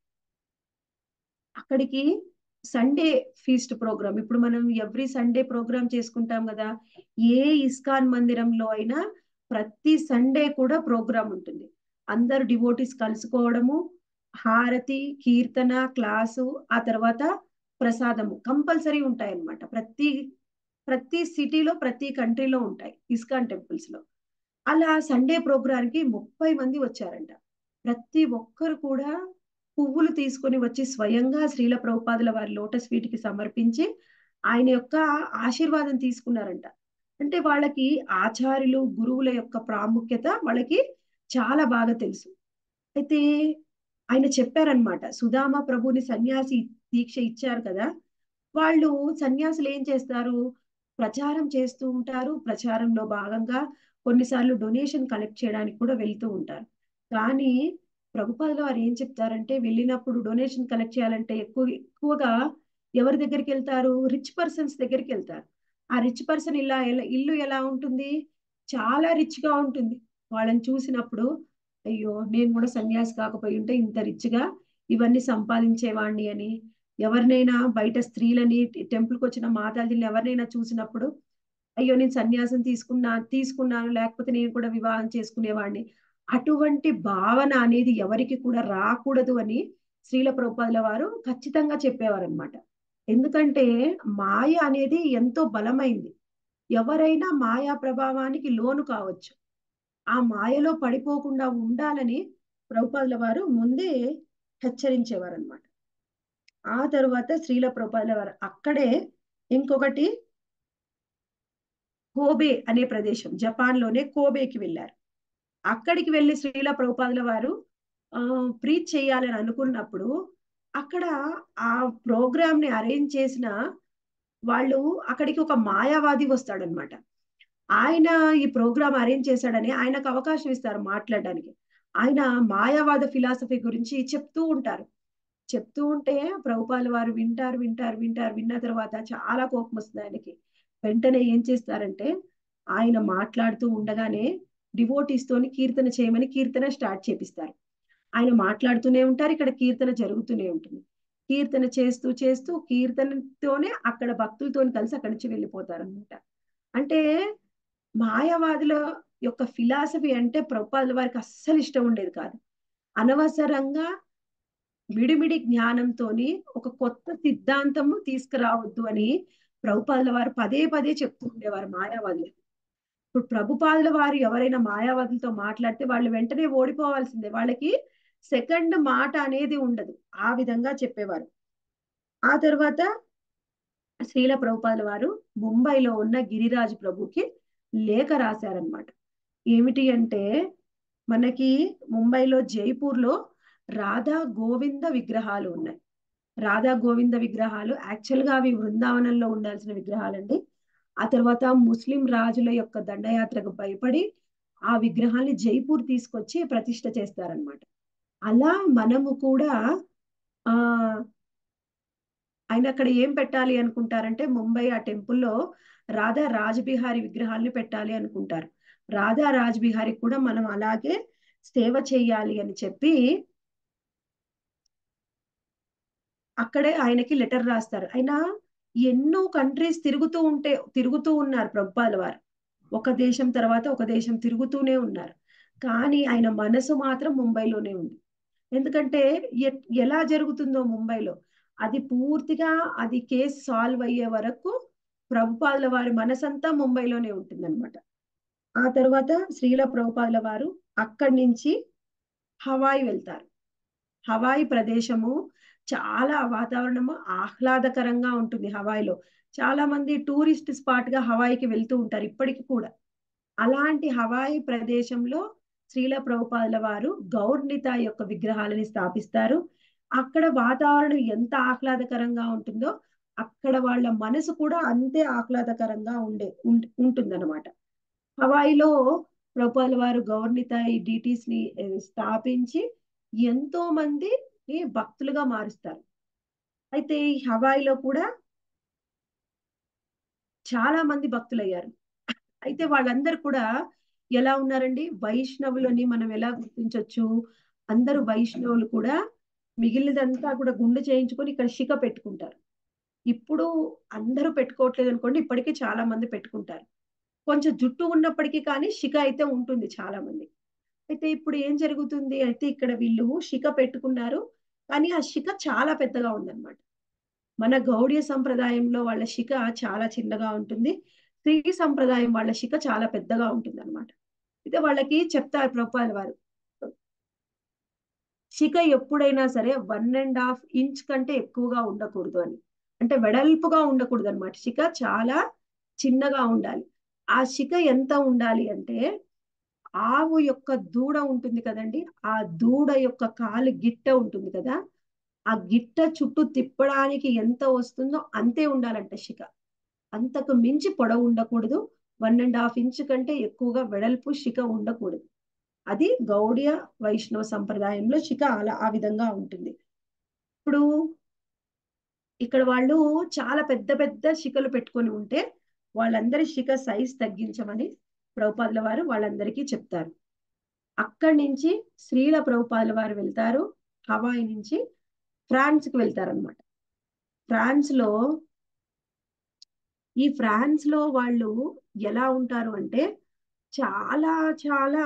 అక్కడికి సండే ఫీస్ట్ ప్రోగ్రామ్ ఇప్పుడు మనం ఎవ్రీ సండే ప్రోగ్రామ్ చేసుకుంటాం కదా ఏ ఇస్కాన్ మందిరంలో అయినా ప్రతి సండే కూడా ప్రోగ్రామ్ ఉంటుంది అందరు డివోటీస్ కలుసుకోవడము హారతి కీర్తన క్లాసు ఆ తర్వాత ప్రసాదము కంపల్సరీ ఉంటాయి అన్నమాట ప్రతి ప్రతి సిటీలో ప్రతి కంట్రీలో ఉంటాయి ఇస్కాన్ టెంపుల్స్ లో అలా సండే ప్రోగ్రామ్ కి ముప్పై మంది వచ్చారంట ప్రతి ఒక్కరు కూడా పువ్వులు తీసుకొని వచ్చి స్వయంగా శ్రీల ప్రభుపాదుల వారి లోటస్ వీటికి సమర్పించి ఆయన యొక్క ఆశీర్వాదం తీసుకున్నారంట అంటే వాళ్ళకి ఆచార్యులు గురువుల యొక్క ప్రాముఖ్యత వాళ్ళకి చాలా బాగా తెలుసు అయితే ఆయన చెప్పారనమాట సుధామ ప్రభుని సన్యాసి దీక్ష ఇచ్చారు కదా వాళ్ళు సన్యాసులు ఏం చేస్తారు ప్రచారం చేస్తూ ఉంటారు ప్రచారంలో భాగంగా కొన్నిసార్లు డొనేషన్ కలెక్ట్ చేయడానికి కూడా వెళ్తూ ఉంటారు కానీ ప్రభుపాదులు వారు ఏం చెప్తారంటే వెళ్ళినప్పుడు డొనేషన్ కలెక్ట్ చేయాలంటే ఎక్కువ ఎక్కువగా ఎవరి దగ్గరికి వెళ్తారు రిచ్ పర్సన్స్ దగ్గరికి వెళ్తారు ఆ రిచ్ పర్సన్ ఇలా ఎలా ఇల్లు ఎలా ఉంటుంది చాలా రిచ్ గా ఉంటుంది వాళ్ళని చూసినప్పుడు అయ్యో నేను కూడా సన్యాసి కాకపోయి ఉంటే ఇంత రిచ్ గా ఇవన్నీ సంపాదించేవాడిని అని ఎవరినైనా బయట స్త్రీలని టెంపుల్కి వచ్చిన మాతాజీని ఎవరినైనా చూసినప్పుడు అయ్యో నేను సన్యాసం తీసుకున్నా తీసుకున్నాను లేకపోతే నేను కూడా వివాహం చేసుకునేవాడిని అటువంటి భావన అనేది ఎవరికి కూడా రాకూడదు అని శ్రీల ప్రభుపాదుల వారు ఖచ్చితంగా చెప్పేవారు అనమాట ఎందుకంటే మాయ అనేది ఎంతో బలమైంది ఎవరైనా మాయా ప్రభావానికి లోను కావచ్చు ఆ మాయలో పడిపోకుండా ఉండాలని ప్రభుపాదుల వారు ముందే హెచ్చరించేవారు అనమాట ఆ తరువాత శ్రీల ప్రభుపాదుల వారు అక్కడే ఇంకొకటి కోబే అనే ప్రదేశం జపాన్ లోనే కోబేకి వెళ్ళారు అక్కడికి వెళ్ళి శ్రీల ప్రభుపాదుల వారు ఆ ప్రీచ్ చేయాలని అనుకున్నప్పుడు అక్కడ ఆ ప్రోగ్రామ్ ని అరేంజ్ చేసిన వాళ్ళు అక్కడికి ఒక మాయావాది వస్తాడనమాట ఆయన ఈ ప్రోగ్రామ్ అరేంజ్ చేశాడని ఆయనకు అవకాశం ఇస్తారు మాట్లాడడానికి ఆయన మాయావాద ఫిలాసఫీ గురించి చెప్తూ ఉంటారు చెప్తూ ఉంటే ప్రభుపాల వారు వింటారు వింటారు వింటారు విన్న తర్వాత చాలా కోపం వస్తుంది ఆయనకి వెంటనే ఏం చేస్తారంటే ఆయన మాట్లాడుతూ ఉండగానే డివోటీస్ తోని కీర్తన చేయమని కీర్తన స్టార్ట్ చేపిస్తారు ఆయన మాట్లాడుతూనే ఉంటారు ఇక్కడ కీర్తన జరుగుతూనే ఉంటుంది కీర్తన చేస్తూ చేస్తూ కీర్తనతోనే అక్కడ భక్తులతో కలిసి అక్కడి నుంచి వెళ్ళిపోతారు అనమాట అంటే మాయావాదుల యొక్క ఫిలాసఫీ అంటే ప్రభుపాదుల వారికి అస్సలు ఇష్టం ఉండేది కాదు అనవసరంగా విడిమిడి జ్ఞానంతోని ఒక కొత్త సిద్ధాంతము తీసుకురావద్దు అని ప్రభుపాదుల వారు పదే పదే చెప్తూ ఉండేవారు మాయావాదులు ఇప్పుడు ప్రభుపాదుల వారు ఎవరైనా మాయావాదులతో మాట్లాడితే వాళ్ళు వెంటనే ఓడిపోవాల్సిందే వాళ్ళకి సెకండ్ మాట అనేది ఉండదు ఆ విధంగా చెప్పేవారు ఆ తర్వాత శ్రీల ప్రభుపాదుల వారు ముంబైలో ఉన్న గిరిరాజు ప్రభుకి లేఖ రాశారనమాట ఏమిటి అంటే మనకి ముంబైలో జైపూర్లో రాధా గోవింద విగ్రహాలు ఉన్నాయి రాధా గోవింద విగ్రహాలు యాక్చువల్ గా అవి బృందావనంలో ఉండాల్సిన విగ్రహాలండి ఆ తర్వాత ముస్లిం రాజుల యొక్క దండయాత్రకు భయపడి ఆ విగ్రహాన్ని జైపూర్ తీసుకొచ్చి ప్రతిష్ట చేస్తారనమాట అలా మనము కూడా ఆ ఆయన అక్కడ ఏం పెట్టాలి అనుకుంటారంటే ముంబై ఆ టెంపుల్లో రాధా రాజబిహారీ విగ్రహాల్ని పెట్టాలి అనుకుంటారు రాధా రాజబిహారీ కూడా మనం అలాగే సేవ చేయాలి అని చెప్పి అక్కడే ఆయనకి లెటర్ రాస్తారు ఆయన ఎన్నో కంట్రీస్ తిరుగుతూ ఉంటే తిరుగుతూ ఉన్నారు ప్రభుపాల వారు ఒక దేశం తర్వాత ఒక దేశం తిరుగుతూనే ఉన్నారు కానీ ఆయన మనసు మాత్రం ముంబైలోనే ఉంది ఎందుకంటే ఎ- ఎలా జరుగుతుందో ముంబైలో అది పూర్తిగా అది కేసు సాల్వ్ అయ్యే వరకు ప్రభుపాదుల వారి మనసంతా ముంబైలోనే ఉంటుందన్నమాట ఆ తర్వాత శ్రీల ప్రభుపాదుల వారు అక్కడి నుంచి హవాయి వెళ్తారు హవాయి ప్రదేశము చాలా వాతావరణము ఆహ్లాదకరంగా ఉంటుంది హవాయిలో చాలా మంది టూరిస్ట్ స్పాట్ గా హవాయికి వెళ్తూ ఉంటారు ఇప్పటికి కూడా అలాంటి హవాయి ప్రదేశంలో శ్రీల ప్రభుపాదుల వారు గౌర్నిత యొక్క విగ్రహాలని స్థాపిస్తారు అక్కడ వాతావరణం ఎంత ఆహ్లాదకరంగా ఉంటుందో అక్కడ వాళ్ళ మనసు కూడా అంతే ఆహ్లాదకరంగా ఉండే ఉం- ఉంటుందన్నమాట హవాయిలో ప్రభుపాదుల వారు గౌర్నిత ఈ డిటీస్ ని ఏ, స్థాపించి ఎంతో మందిని భక్తులుగా మారుస్తారు అయితే ఈ హవాయిలో కూడా చాలా మంది భక్తులయ్యారు అయితే వాళ్ళందరూ కూడా ఎలా ఉన్నారండి వైష్ణవులని మనం ఎలా గుర్తించవచ్చు అందరూ వైష్ణవులు కూడా మిగిలినదంతా కూడా గుండె చేయించుకొని ఇక్కడ శిఖ పెట్టుకుంటారు ఇప్పుడు అందరూ పెట్టుకోవట్లేదు అనుకోండి ఇప్పటికీ చాలా మంది పెట్టుకుంటారు కొంచెం జుట్టు ఉన్నప్పటికీ కానీ శిఖ అయితే ఉంటుంది చాలా మంది అయితే ఇప్పుడు ఏం జరుగుతుంది అయితే ఇక్కడ వీళ్ళు శిఖ పెట్టుకున్నారు కానీ ఆ శిఖ చాలా పెద్దగా ఉందన్నమాట మన గౌడీయ సంప్రదాయంలో వాళ్ళ శిఖ చాలా చిన్నగా ఉంటుంది శ్రీ సంప్రదాయం వాళ్ళ శిఖ చాలా పెద్దగా ఉంటుంది అనమాట అయితే వాళ్ళకి చెప్తారు ప్రభుపాల వారు శిఖ ఎప్పుడైనా సరే వన్ అండ్ హాఫ్ ఇంచ్ కంటే ఎక్కువగా ఉండకూడదు అని అంటే వెడల్పుగా ఉండకూడదు అనమాట శిఖ చాలా చిన్నగా ఉండాలి ఆ శిఖ ఎంత ఉండాలి అంటే ఆవు యొక్క దూడ ఉంటుంది కదండి ఆ దూడ యొక్క కాలు గిట్ట ఉంటుంది కదా ఆ గిట్ట చుట్టూ తిప్పడానికి ఎంత వస్తుందో అంతే ఉండాలంట శిఖ అంతకు మించి పొడవు ఉండకూడదు వన్ అండ్ హాఫ్ ఇంచ్ కంటే ఎక్కువగా వెడల్పు శిఖ ఉండకూడదు అది గౌడియ వైష్ణవ సంప్రదాయంలో శిఖ అలా ఆ విధంగా ఉంటుంది ఇప్పుడు ఇక్కడ వాళ్ళు చాలా పెద్ద పెద్ద శిఖలు పెట్టుకొని ఉంటే వాళ్ళందరి శిఖ సైజ్ తగ్గించమని ప్రభుపాదుల వారు వాళ్ళందరికీ చెప్తారు అక్కడి నుంచి శ్రీల ప్రభుపాదుల వారు వెళ్తారు హవాయి నుంచి ఫ్రాన్స్ కి వెళ్తారనమాట ఫ్రాన్స్ లో ఈ ఫ్రాన్స్ లో వాళ్ళు ఎలా ఉంటారు అంటే చాలా చాలా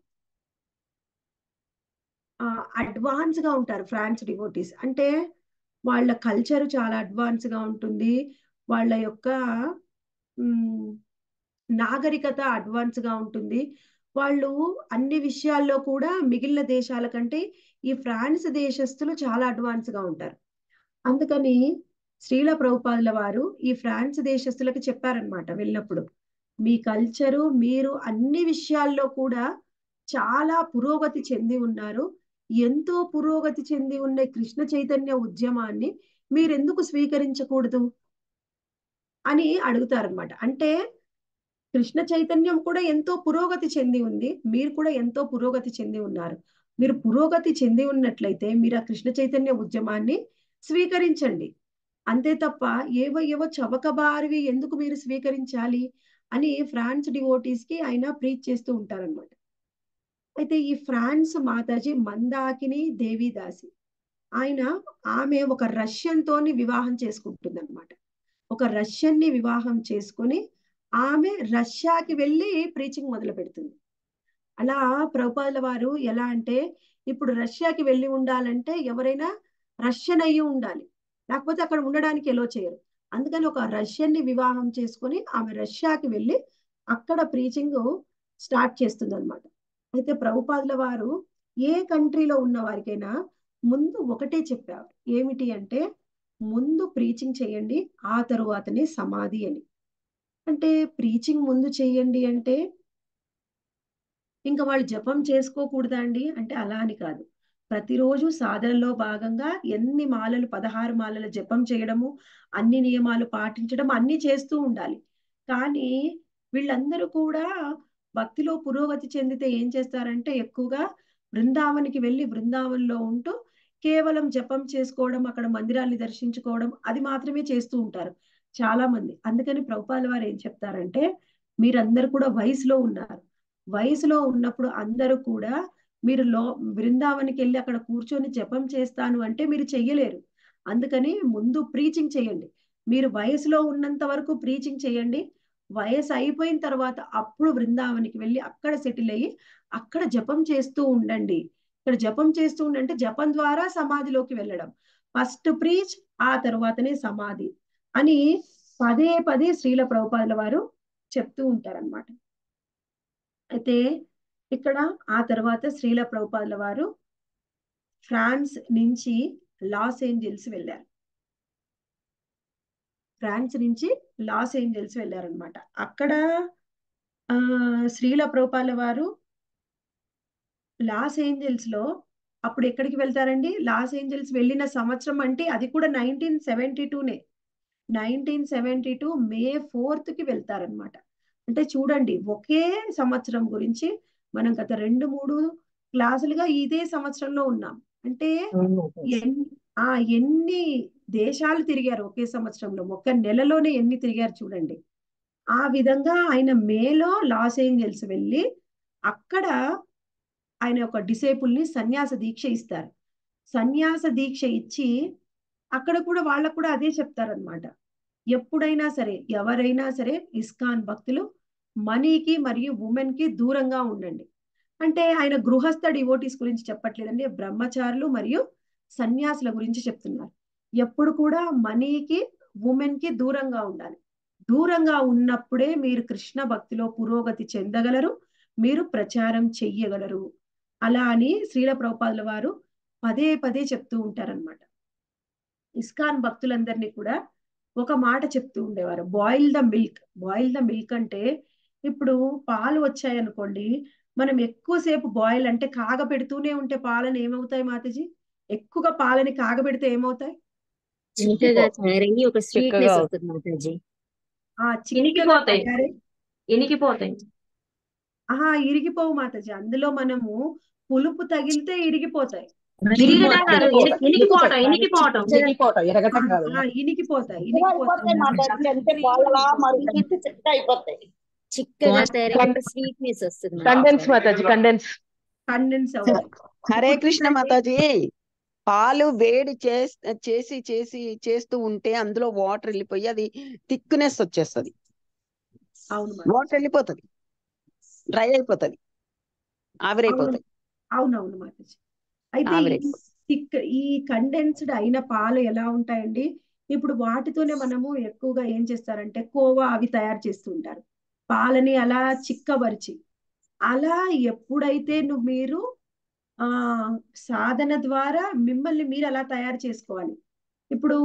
అడ్వాన్స్ గా ఉంటారు ఫ్రాన్స్ డివోటీస్ అంటే వాళ్ళ కల్చర్ చాలా అడ్వాన్స్ గా ఉంటుంది వాళ్ళ యొక్క ఉమ్, నాగరికత అడ్వాన్స్ గా ఉంటుంది వాళ్ళు అన్ని విషయాల్లో కూడా మిగిలిన దేశాల కంటే ఈ ఫ్రాన్స్ దేశస్తులు చాలా అడ్వాన్స్ గా ఉంటారు అందుకని శ్రీల ప్రభుపాదుల వారు ఈ ఫ్రాన్స్ దేశస్తులకు చెప్పారనమాట వెళ్ళినప్పుడు మీ కల్చరు మీరు అన్ని విషయాల్లో కూడా చాలా పురోగతి చెంది ఉన్నారు ఎంతో పురోగతి చెంది ఉన్న కృష్ణ చైతన్య ఉద్యమాన్ని మీరెందుకు స్వీకరించకూడదు అని అడుగుతారనమాట అంటే కృష్ణ చైతన్యం కూడా ఎంతో పురోగతి చెంది ఉంది మీరు కూడా ఎంతో పురోగతి చెంది ఉన్నారు మీరు పురోగతి చెంది ఉన్నట్లయితే మీరు ఆ కృష్ణ చైతన్య ఉద్యమాన్ని స్వీకరించండి అంతే తప్ప ఏవో ఏవో చవకబారివి ఎందుకు మీరు స్వీకరించాలి అని ఫ్రాన్స్ డివోటీస్ కి ఆయన ప్రీచ్ చేస్తూ ఉంటారన్నమాట అయితే ఈ ఫ్రాన్స్ మాతాజీ మందాకిని దేవిదాసి ఆయన ఆమె ఒక రష్యన్ తోని వివాహం చేసుకుంటుంది అనమాట ఒక రష్యన్ ని వివాహం చేసుకొని ఆమె రష్యాకి వెళ్ళి ప్రీచింగ్ మొదలు పెడుతుంది అలా ప్రభుపాదుల వారు ఎలా అంటే ఇప్పుడు రష్యాకి వెళ్ళి ఉండాలంటే ఎవరైనా రష్యన్ అయ్యి ఉండాలి లేకపోతే అక్కడ ఉండడానికి ఎలో చేయరు అందుకని ఒక రష్యన్ ని వివాహం చేసుకొని ఆమె రష్యాకి వెళ్ళి అక్కడ ప్రీచింగ్ స్టార్ట్ చేస్తుంది అనమాట అయితే ప్రభుపాదుల వారు ఏ కంట్రీలో ఉన్న వారికైనా ముందు ఒకటే చెప్పారు ఏమిటి అంటే ముందు ప్రీచింగ్ చేయండి ఆ తరువాతనే సమాధి అని అంటే ప్రీచింగ్ ముందు చెయ్యండి అంటే ఇంకా వాళ్ళు జపం చేసుకోకూడదా అండి అంటే అలా అని కాదు ప్రతిరోజు సాధనలో భాగంగా ఎన్ని మాలలు పదహారు మాలల జపం చేయడము అన్ని నియమాలు పాటించడం అన్ని చేస్తూ ఉండాలి కానీ వీళ్ళందరూ కూడా భక్తిలో పురోగతి చెందితే ఏం చేస్తారంటే ఎక్కువగా బృందావనికి వెళ్ళి బృందావనంలో ఉంటూ కేవలం జపం చేసుకోవడం అక్కడ మందిరాన్ని దర్శించుకోవడం అది మాత్రమే చేస్తూ ఉంటారు చాలా మంది అందుకని ప్రభుపాల వారు ఏం చెప్తారంటే మీరందరూ కూడా వయసులో ఉన్నారు వయసులో ఉన్నప్పుడు అందరూ కూడా మీరు లో బృందావనికి వెళ్ళి అక్కడ కూర్చొని జపం చేస్తాను అంటే మీరు చెయ్యలేరు అందుకని ముందు ప్రీచింగ్ చేయండి మీరు వయసులో ఉన్నంత వరకు ప్రీచింగ్ చేయండి వయసు అయిపోయిన తర్వాత అప్పుడు బృందావనికి వెళ్ళి అక్కడ సెటిల్ అయ్యి అక్కడ జపం చేస్తూ ఉండండి ఇక్కడ జపం చేస్తూ ఉండంటే జపం ద్వారా సమాధిలోకి వెళ్ళడం ఫస్ట్ ప్రీచ్ ఆ తర్వాతనే సమాధి అని పదే పదే శ్రీల ప్రభుపాదుల వారు చెప్తూ ఉంటారన్నమాట అయితే ఇక్కడ ఆ తర్వాత శ్రీల ప్రభుపాదుల వారు ఫ్రాన్స్ నుంచి లాస్ ఏంజల్స్ వెళ్ళారు ఫ్రాన్స్ నుంచి లాస్ ఏంజల్స్ వెళ్ళారనమాట అక్కడ ఆ శ్రీల ప్రభుపాదుల వారు లాస్ ఏంజల్స్ లో అప్పుడు ఎక్కడికి వెళ్తారండి లాస్ ఏంజల్స్ వెళ్ళిన సంవత్సరం అంటే అది కూడా నైన్టీన్ సెవెంటీ టూనే nineteen seventy two May fourth కి వెళ్తారనమాట అంటే చూడండి ఒకే సంవత్సరం గురించి మనం గత రెండు మూడు క్లాసులుగా ఇదే సంవత్సరంలో ఉన్నాం అంటే ఎన్- ఆ ఎన్ని దేశాలు తిరిగారు ఒకే సంవత్సరంలో ఒక నెలలోనే ఎన్ని తిరిగారు చూడండి ఆ విధంగా ఆయన మేలో లాస్ ఏంజల్స్ వెళ్ళి అక్కడ ఆయన ఒక డిసేపుల్ ని సన్యాస దీక్ష ఇస్తారు సన్యాస దీక్ష ఇచ్చి అక్కడ కూడా వాళ్ళకు కూడా అదే చెప్తారనమాట ఎప్పుడైనా సరే ఎవరైనా సరే ఇస్కాన్ భక్తులు మనీకి మరియు ఉమెన్ కి దూరంగా ఉండండి అంటే ఆయన గృహస్థ డివోటీస్ గురించి చెప్పట్లేదండి బ్రహ్మచారులు మరియు సన్యాసుల గురించి చెప్తున్నారు ఎప్పుడు కూడా మనీకి ఉమెన్ కి దూరంగా ఉండాలి దూరంగా ఉన్నప్పుడే మీరు కృష్ణ భక్తిలో పురోగతి చెందగలరు మీరు ప్రచారం చెయ్యగలరు అలా అని శ్రీల ప్రభుపాదుల వారు పదే పదే చెప్తూ ఉంటారనమాట ఇస్కాన్ భక్తులందరినీ కూడా ఒక మాట చెప్తూ ఉండేవారు boil the milk boil the milk అంటే ఇప్పుడు పాలు వచ్చాయనుకోండి మనం ఎక్కువసేపు బాయిల్ అంటే కాగబెడుతూనే ఉంటే పాలను ఏమవుతాయి మాతాజీ ఎక్కువగా పాలని కాగబెడితే ఏమవుతాయి చిక్కగా తయారయ్యి ఒక స్వీట్నెస్ చిక్కగా వస్తుంది మాతాజీ ఆ చిక్కగా ఇనికిపోతాయి. తయారై ఇనికిపోతాయి ఆహా ఇరిగిపోవు మాతాజీ అందులో మనము పులుపు తగిలితే ఇరిగిపోతాయి విరిగడం కాదు ఇని- ఇనికిపోవటం ఇనికిపోవటం ఇరిగిపోవటం ఎరగటం కాదు ఆ, ఇనికిపోతాయి అయిపోతాయి మా ఇనికిపోతాయి తల్లి అంతే పాలలా మరిగితే చెక్క అయిపోతాయి చిక్కగా తయారయ్యి ఒక స్వీట్నెస్ వస్తుంది Mataji. Condense Mataji condense condense అవుతాయి హరే ఇప్పుడు కృష్ణ చూడండి, మాతాజీ పాలు వేడి చేస్- చేసి చేసి చేస్తూ ఉంటే అందులో వాటర్ వెళ్ళిపోయి అది థిక్నెస్ వచ్చేస్తది అవును మాతాజీ. వాటర్ వెళ్ళిపోతది డ్రై అయిపోతది ఆవిరైపోతాయి అవునవును మాతాజీ అయితే ఆవిరైపోతాయి థిక్ ఈ కండెన్స్డ్ అయిన పాలు ఎలా ఉంటాయండి ఇప్పుడు వాటితోనే మనము ఎక్కువగా ఏం చేస్తారంటే కోవా అవి తయారు చేస్తూ ఉంటారు పాలని అలా చిక్కబరిచి అలా ఎప్పుడైతే నువ్వు మీరు ఆ సాధన ద్వారా మిమ్మల్ని మీరు అలా తయారు చేసుకోవాలి ఇప్పుడు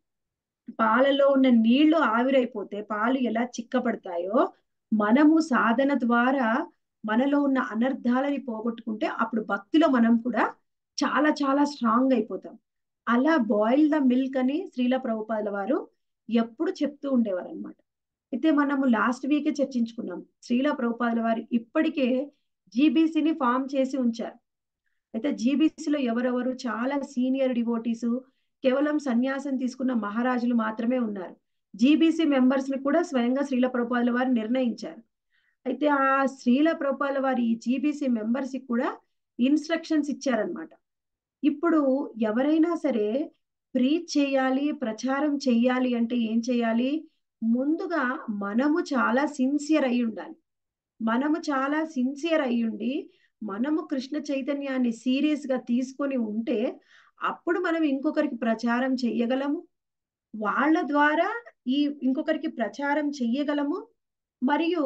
పాలలో ఉన్న నీళ్లు ఆవిరైపోతే పాలు ఎలా చిక్కపడతాయో మనము సాధన ద్వారా మనలో ఉన్న అనర్థాలని పోగొట్టుకుంటే అప్పుడు భక్తిలో మనం కూడా చాలా చాలా స్ట్రాంగ్ అయిపోతాం అలా బాయిల్ ద మిల్క్ అని శ్రీల ప్రభుపాదుల వారు ఎప్పుడు చెప్తూ ఉండేవారు అనమాట అయితే మనము లాస్ట్ వీకే చర్చించుకున్నాం శ్రీల ప్రభుపాదుల వారు ఇప్పటికే జీబీసీని ఫామ్ చేసి ఉంచారు అయితే జీబీసీలో ఎవరెవరు చాలా సీనియర్ డివోటీసు కేవలం సన్యాసం తీసుకున్న మహారాజులు మాత్రమే ఉన్నారు జీబీసీ మెంబర్స్ ని కూడా స్వయంగా శ్రీల ప్రభుపాదుల వారు నిర్ణయించారు అయితే ఆ శ్రీల ప్రభుపాదుల వారి ఈ జీబీసీ మెంబర్స్ కి కూడా ఇన్స్ట్రక్షన్స్ ఇచ్చారనమాట ఇప్పుడు ఎవరైనా సరే ప్రీచ్ చేయాలి ప్రచారం చెయ్యాలి అంటే ఏం చేయాలి ముందుగా మనము చాలా సిన్సియర్ అయి ఉండాలి మనము చాలా సిన్సియర్ అయి ఉండి మనము కృష్ణ చైతన్యాన్ని సీరియస్ గా తీసుకొని ఉంటే అప్పుడు మనం ఇంకొకరికి ప్రచారం చెయ్యగలము వాళ్ళ ద్వారా ఈ ఇంకొకరికి ప్రచారం చెయ్యగలము మరియు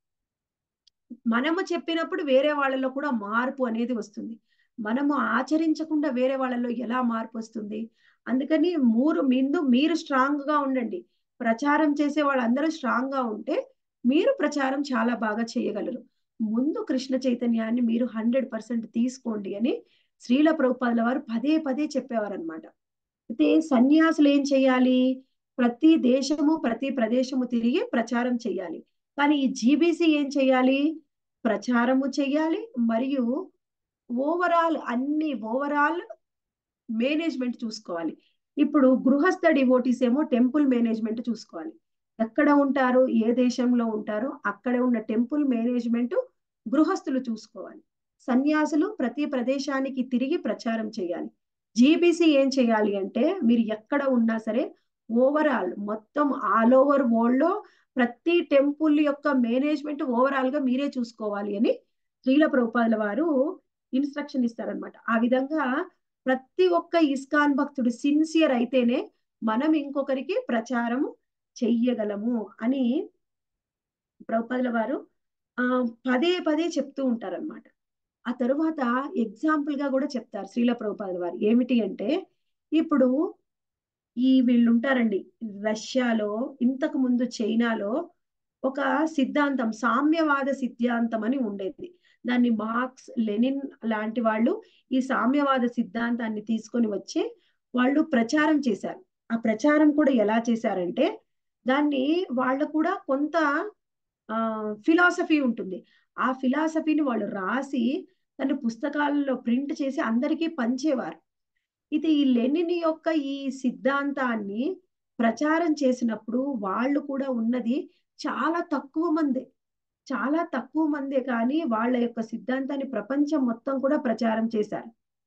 మనము చెప్పినప్పుడు వేరే వాళ్ళలో కూడా మార్పు అనేది వస్తుంది మనము ఆచరించకుండా వేరే వాళ్ళలో ఎలా మార్పు వస్తుంది అందుకని మూరు మిందు మీరు స్ట్రాంగ్ గా ఉండండి ప్రచారం చేసే వాళ్ళందరూ స్ట్రాంగ్ గా ఉంటే మీరు ప్రచారం చాలా బాగా చేయగలరు ముందు కృష్ణ చైతన్యాన్ని మీరు హండ్రెడ్ పర్సెంట్ తీసుకోండి అని శ్రీల ప్రభుపాదుల వారు పదే పదే చెప్పేవారు అనమాట అయితే సన్యాసులు ఏం చేయాలి ప్రతి దేశము ప్రతి ప్రదేశము తిరిగి ప్రచారం చేయాలి కానీ ఈ జీబీసీ ఏం చేయాలి ప్రచారము చేయాలి మరియు ఓవరాల్ అన్ని ఓవరాల్ మేనేజ్మెంట్ చూసుకోవాలి ఇప్పుడు గృహస్థ డివోటీస్ ఏమో టెంపుల్ మేనేజ్మెంట్ చూసుకోవాలి ఎక్కడ ఉంటారు ఏ దేశంలో ఉంటారో అక్కడ ఉన్న టెంపుల్ మేనేజ్మెంట్ గృహస్థులు చూసుకోవాలి సన్యాసులు ప్రతి ప్రదేశానికి తిరిగి ప్రచారం చేయాలి జీబీసీ ఏం చేయాలి అంటే మీరు ఎక్కడ ఉన్నా సరే ఓవరాల్ మొత్తం ఆల్ ఓవర్ వరల్డ్ లో ప్రతి టెంపుల్ యొక్క మేనేజ్మెంట్ ఓవరాల్ గా మీరే చూసుకోవాలి అని శ్రీల ప్రభుపాదుల వారు ఇన్స్ట్రక్షన్ ఇస్తారనమాట ఆ విధంగా ప్రతి ఒక్క ఇస్కాన్ భక్తుడు సిన్సియర్ అయితేనే మనం ఇంకొకరికి ప్రచారం చెయ్యగలము అని ప్రభుపాదుల వారు ఆ పదే పదే చెప్తూ ఉంటారన్నమాట ఆ తరువాత ఎగ్జాంపుల్ గా కూడా చెప్తారు శ్రీల ప్రభుపాదుల వారు ఏమిటి అంటే ఇప్పుడు ఈ వీళ్ళు ఉంటారండి రష్యాలో ఇంతకు ముందు చైనాలో ఒక సిద్ధాంతం సామ్యవాద సిద్ధాంతం అని ఉండేది దాన్ని మార్క్స్ లెనిన్ లాంటి వాళ్ళు ఈ సామ్యవాద సిద్ధాంతాన్ని తీసుకొని వచ్చి వాళ్ళు ప్రచారం చేశారు ఆ ప్రచారం కూడా ఎలా చేశారంటే దాన్ని వాళ్ళ కూడా కొంత ఆ ఫిలాసఫీ ఉంటుంది ఆ ఫిలాసఫీని వాళ్ళు రాసి దాన్ని పుస్తకాలలో ప్రింట్ చేసి అందరికీ పంచేవారు ఇది ఈ లెనిన్ యొక్క ఈ సిద్ధాంతాన్ని ప్రచారం చేసినప్పుడు వాళ్ళు కూడా ఉన్నది చాలా తక్కువ మందే చాలా తక్కువ మందే కానీ వాళ్ళ యొక్క సిద్ధాంతాన్ని ప్రపంచం మొత్తం కూడా ప్రచారం చేశారు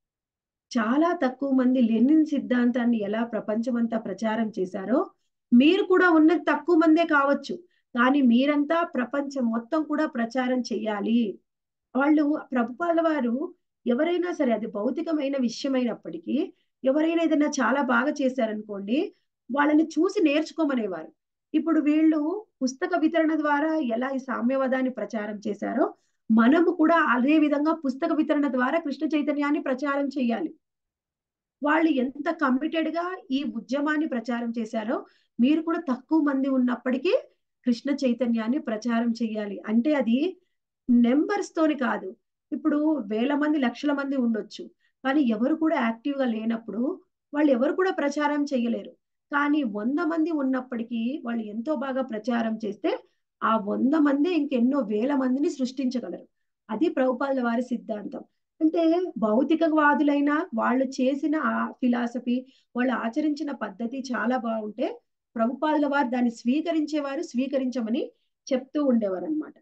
చాలా తక్కువ మంది లెనిన్ సిద్ధాంతాన్ని ఎలా ప్రపంచమంతా ప్రచారం చేశారో మీరు కూడా ఉన్నది తక్కువ మందే కావచ్చు కానీ మీరంతా ప్రపంచం మొత్తం కూడా ప్రచారం చెయ్యాలి వాళ్ళు ప్రభుపాల వారు ఎవరైనా సరే అది భౌతికమైన విషయమైనప్పటికీ ఎవరైనా ఏదైనా చాలా బాగా చేశారనుకోండి వాళ్ళని చూసి నేర్చుకోమనేవారు ఇప్పుడు వీళ్ళు పుస్తక వితరణ ద్వారా ఎలా ఈ సామ్యవాదాన్ని ప్రచారం చేశారో మనము కూడా అదే విధంగా పుస్తక వితరణ ద్వారా కృష్ణ చైతన్యాన్ని ప్రచారం చేయాలి వాళ్ళు ఎంత కమిటెడ్ గా ఈ ఉద్యమాన్ని ప్రచారం చేశారో మీరు కూడా తక్కువ మంది ఉన్నప్పటికీ కృష్ణ చైతన్యాన్ని ప్రచారం చేయాలి అంటే అది నెంబర్స్ తోని కాదు ఇప్పుడు వేల మంది లక్షల మంది ఉండొచ్చు కానీ ఎవరు కూడా యాక్టివ్ గా లేనప్పుడు వాళ్ళు ఎవరు కూడా ప్రచారం చేయలేరు కానీ వంద మంది ఉన్నప్పటికీ వాళ్ళు ఎంతో బాగా ప్రచారం చేస్తే ఆ వంద మంది ఇంకెన్నో వేల మందిని సృష్టించగలరు అది ప్రభుపాదుల వారి సిద్ధాంతం అంటే భౌతికవాదులైన వాళ్ళు చేసిన ఆ ఫిలాసఫీ వాళ్ళు ఆచరించిన పద్ధతి చాలా బాగుంటే ప్రభుపాదుల వారు దాన్ని స్వీకరించేవారు స్వీకరించమని చెప్తూ ఉండేవారు అనమాట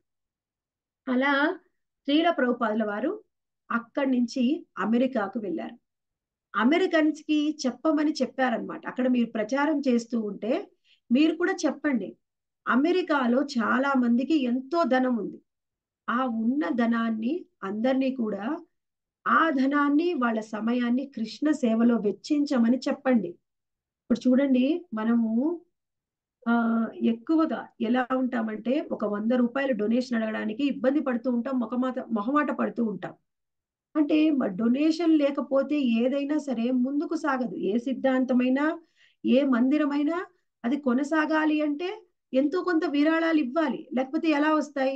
అలా శ్రీల ప్రభుపాదుల వారు అక్కడి నుంచి అమెరికాకు వెళ్ళారు అమెరికన్స్ కి చెప్పమని చెప్పారనమాట అక్కడ మీరు ప్రచారం చేస్తూ ఉంటే మీరు కూడా చెప్పండి అమెరికాలో చాలా మందికి ఎంతో ధనం ఉంది ఆ ఉన్న ధనాన్ని అందరినీ కూడా ఆ ధనాన్ని వాళ్ళ సమయాన్ని కృష్ణ సేవలో వెచ్చించమని చెప్పండి ఇప్పుడు చూడండి మనము ఆ ఎక్కువగా ఎలా ఉంటామంటే ఒక వంద రూపాయలు డొనేషన్ అడగడానికి ఇబ్బంది పడుతూ ఉంటాం మొహమాట మొహమాట పడుతూ ఉంటాం అంటే డొనేషన్ లేకపోతే ఏదైనా సరే ముందుకు సాగదు ఏ సిద్ధాంతమైనా ఏ మందిరమైనా అది కొనసాగాలి అంటే ఎంతో కొంత విరాళాలు ఇవ్వాలి లేకపోతే ఎలా వస్తాయి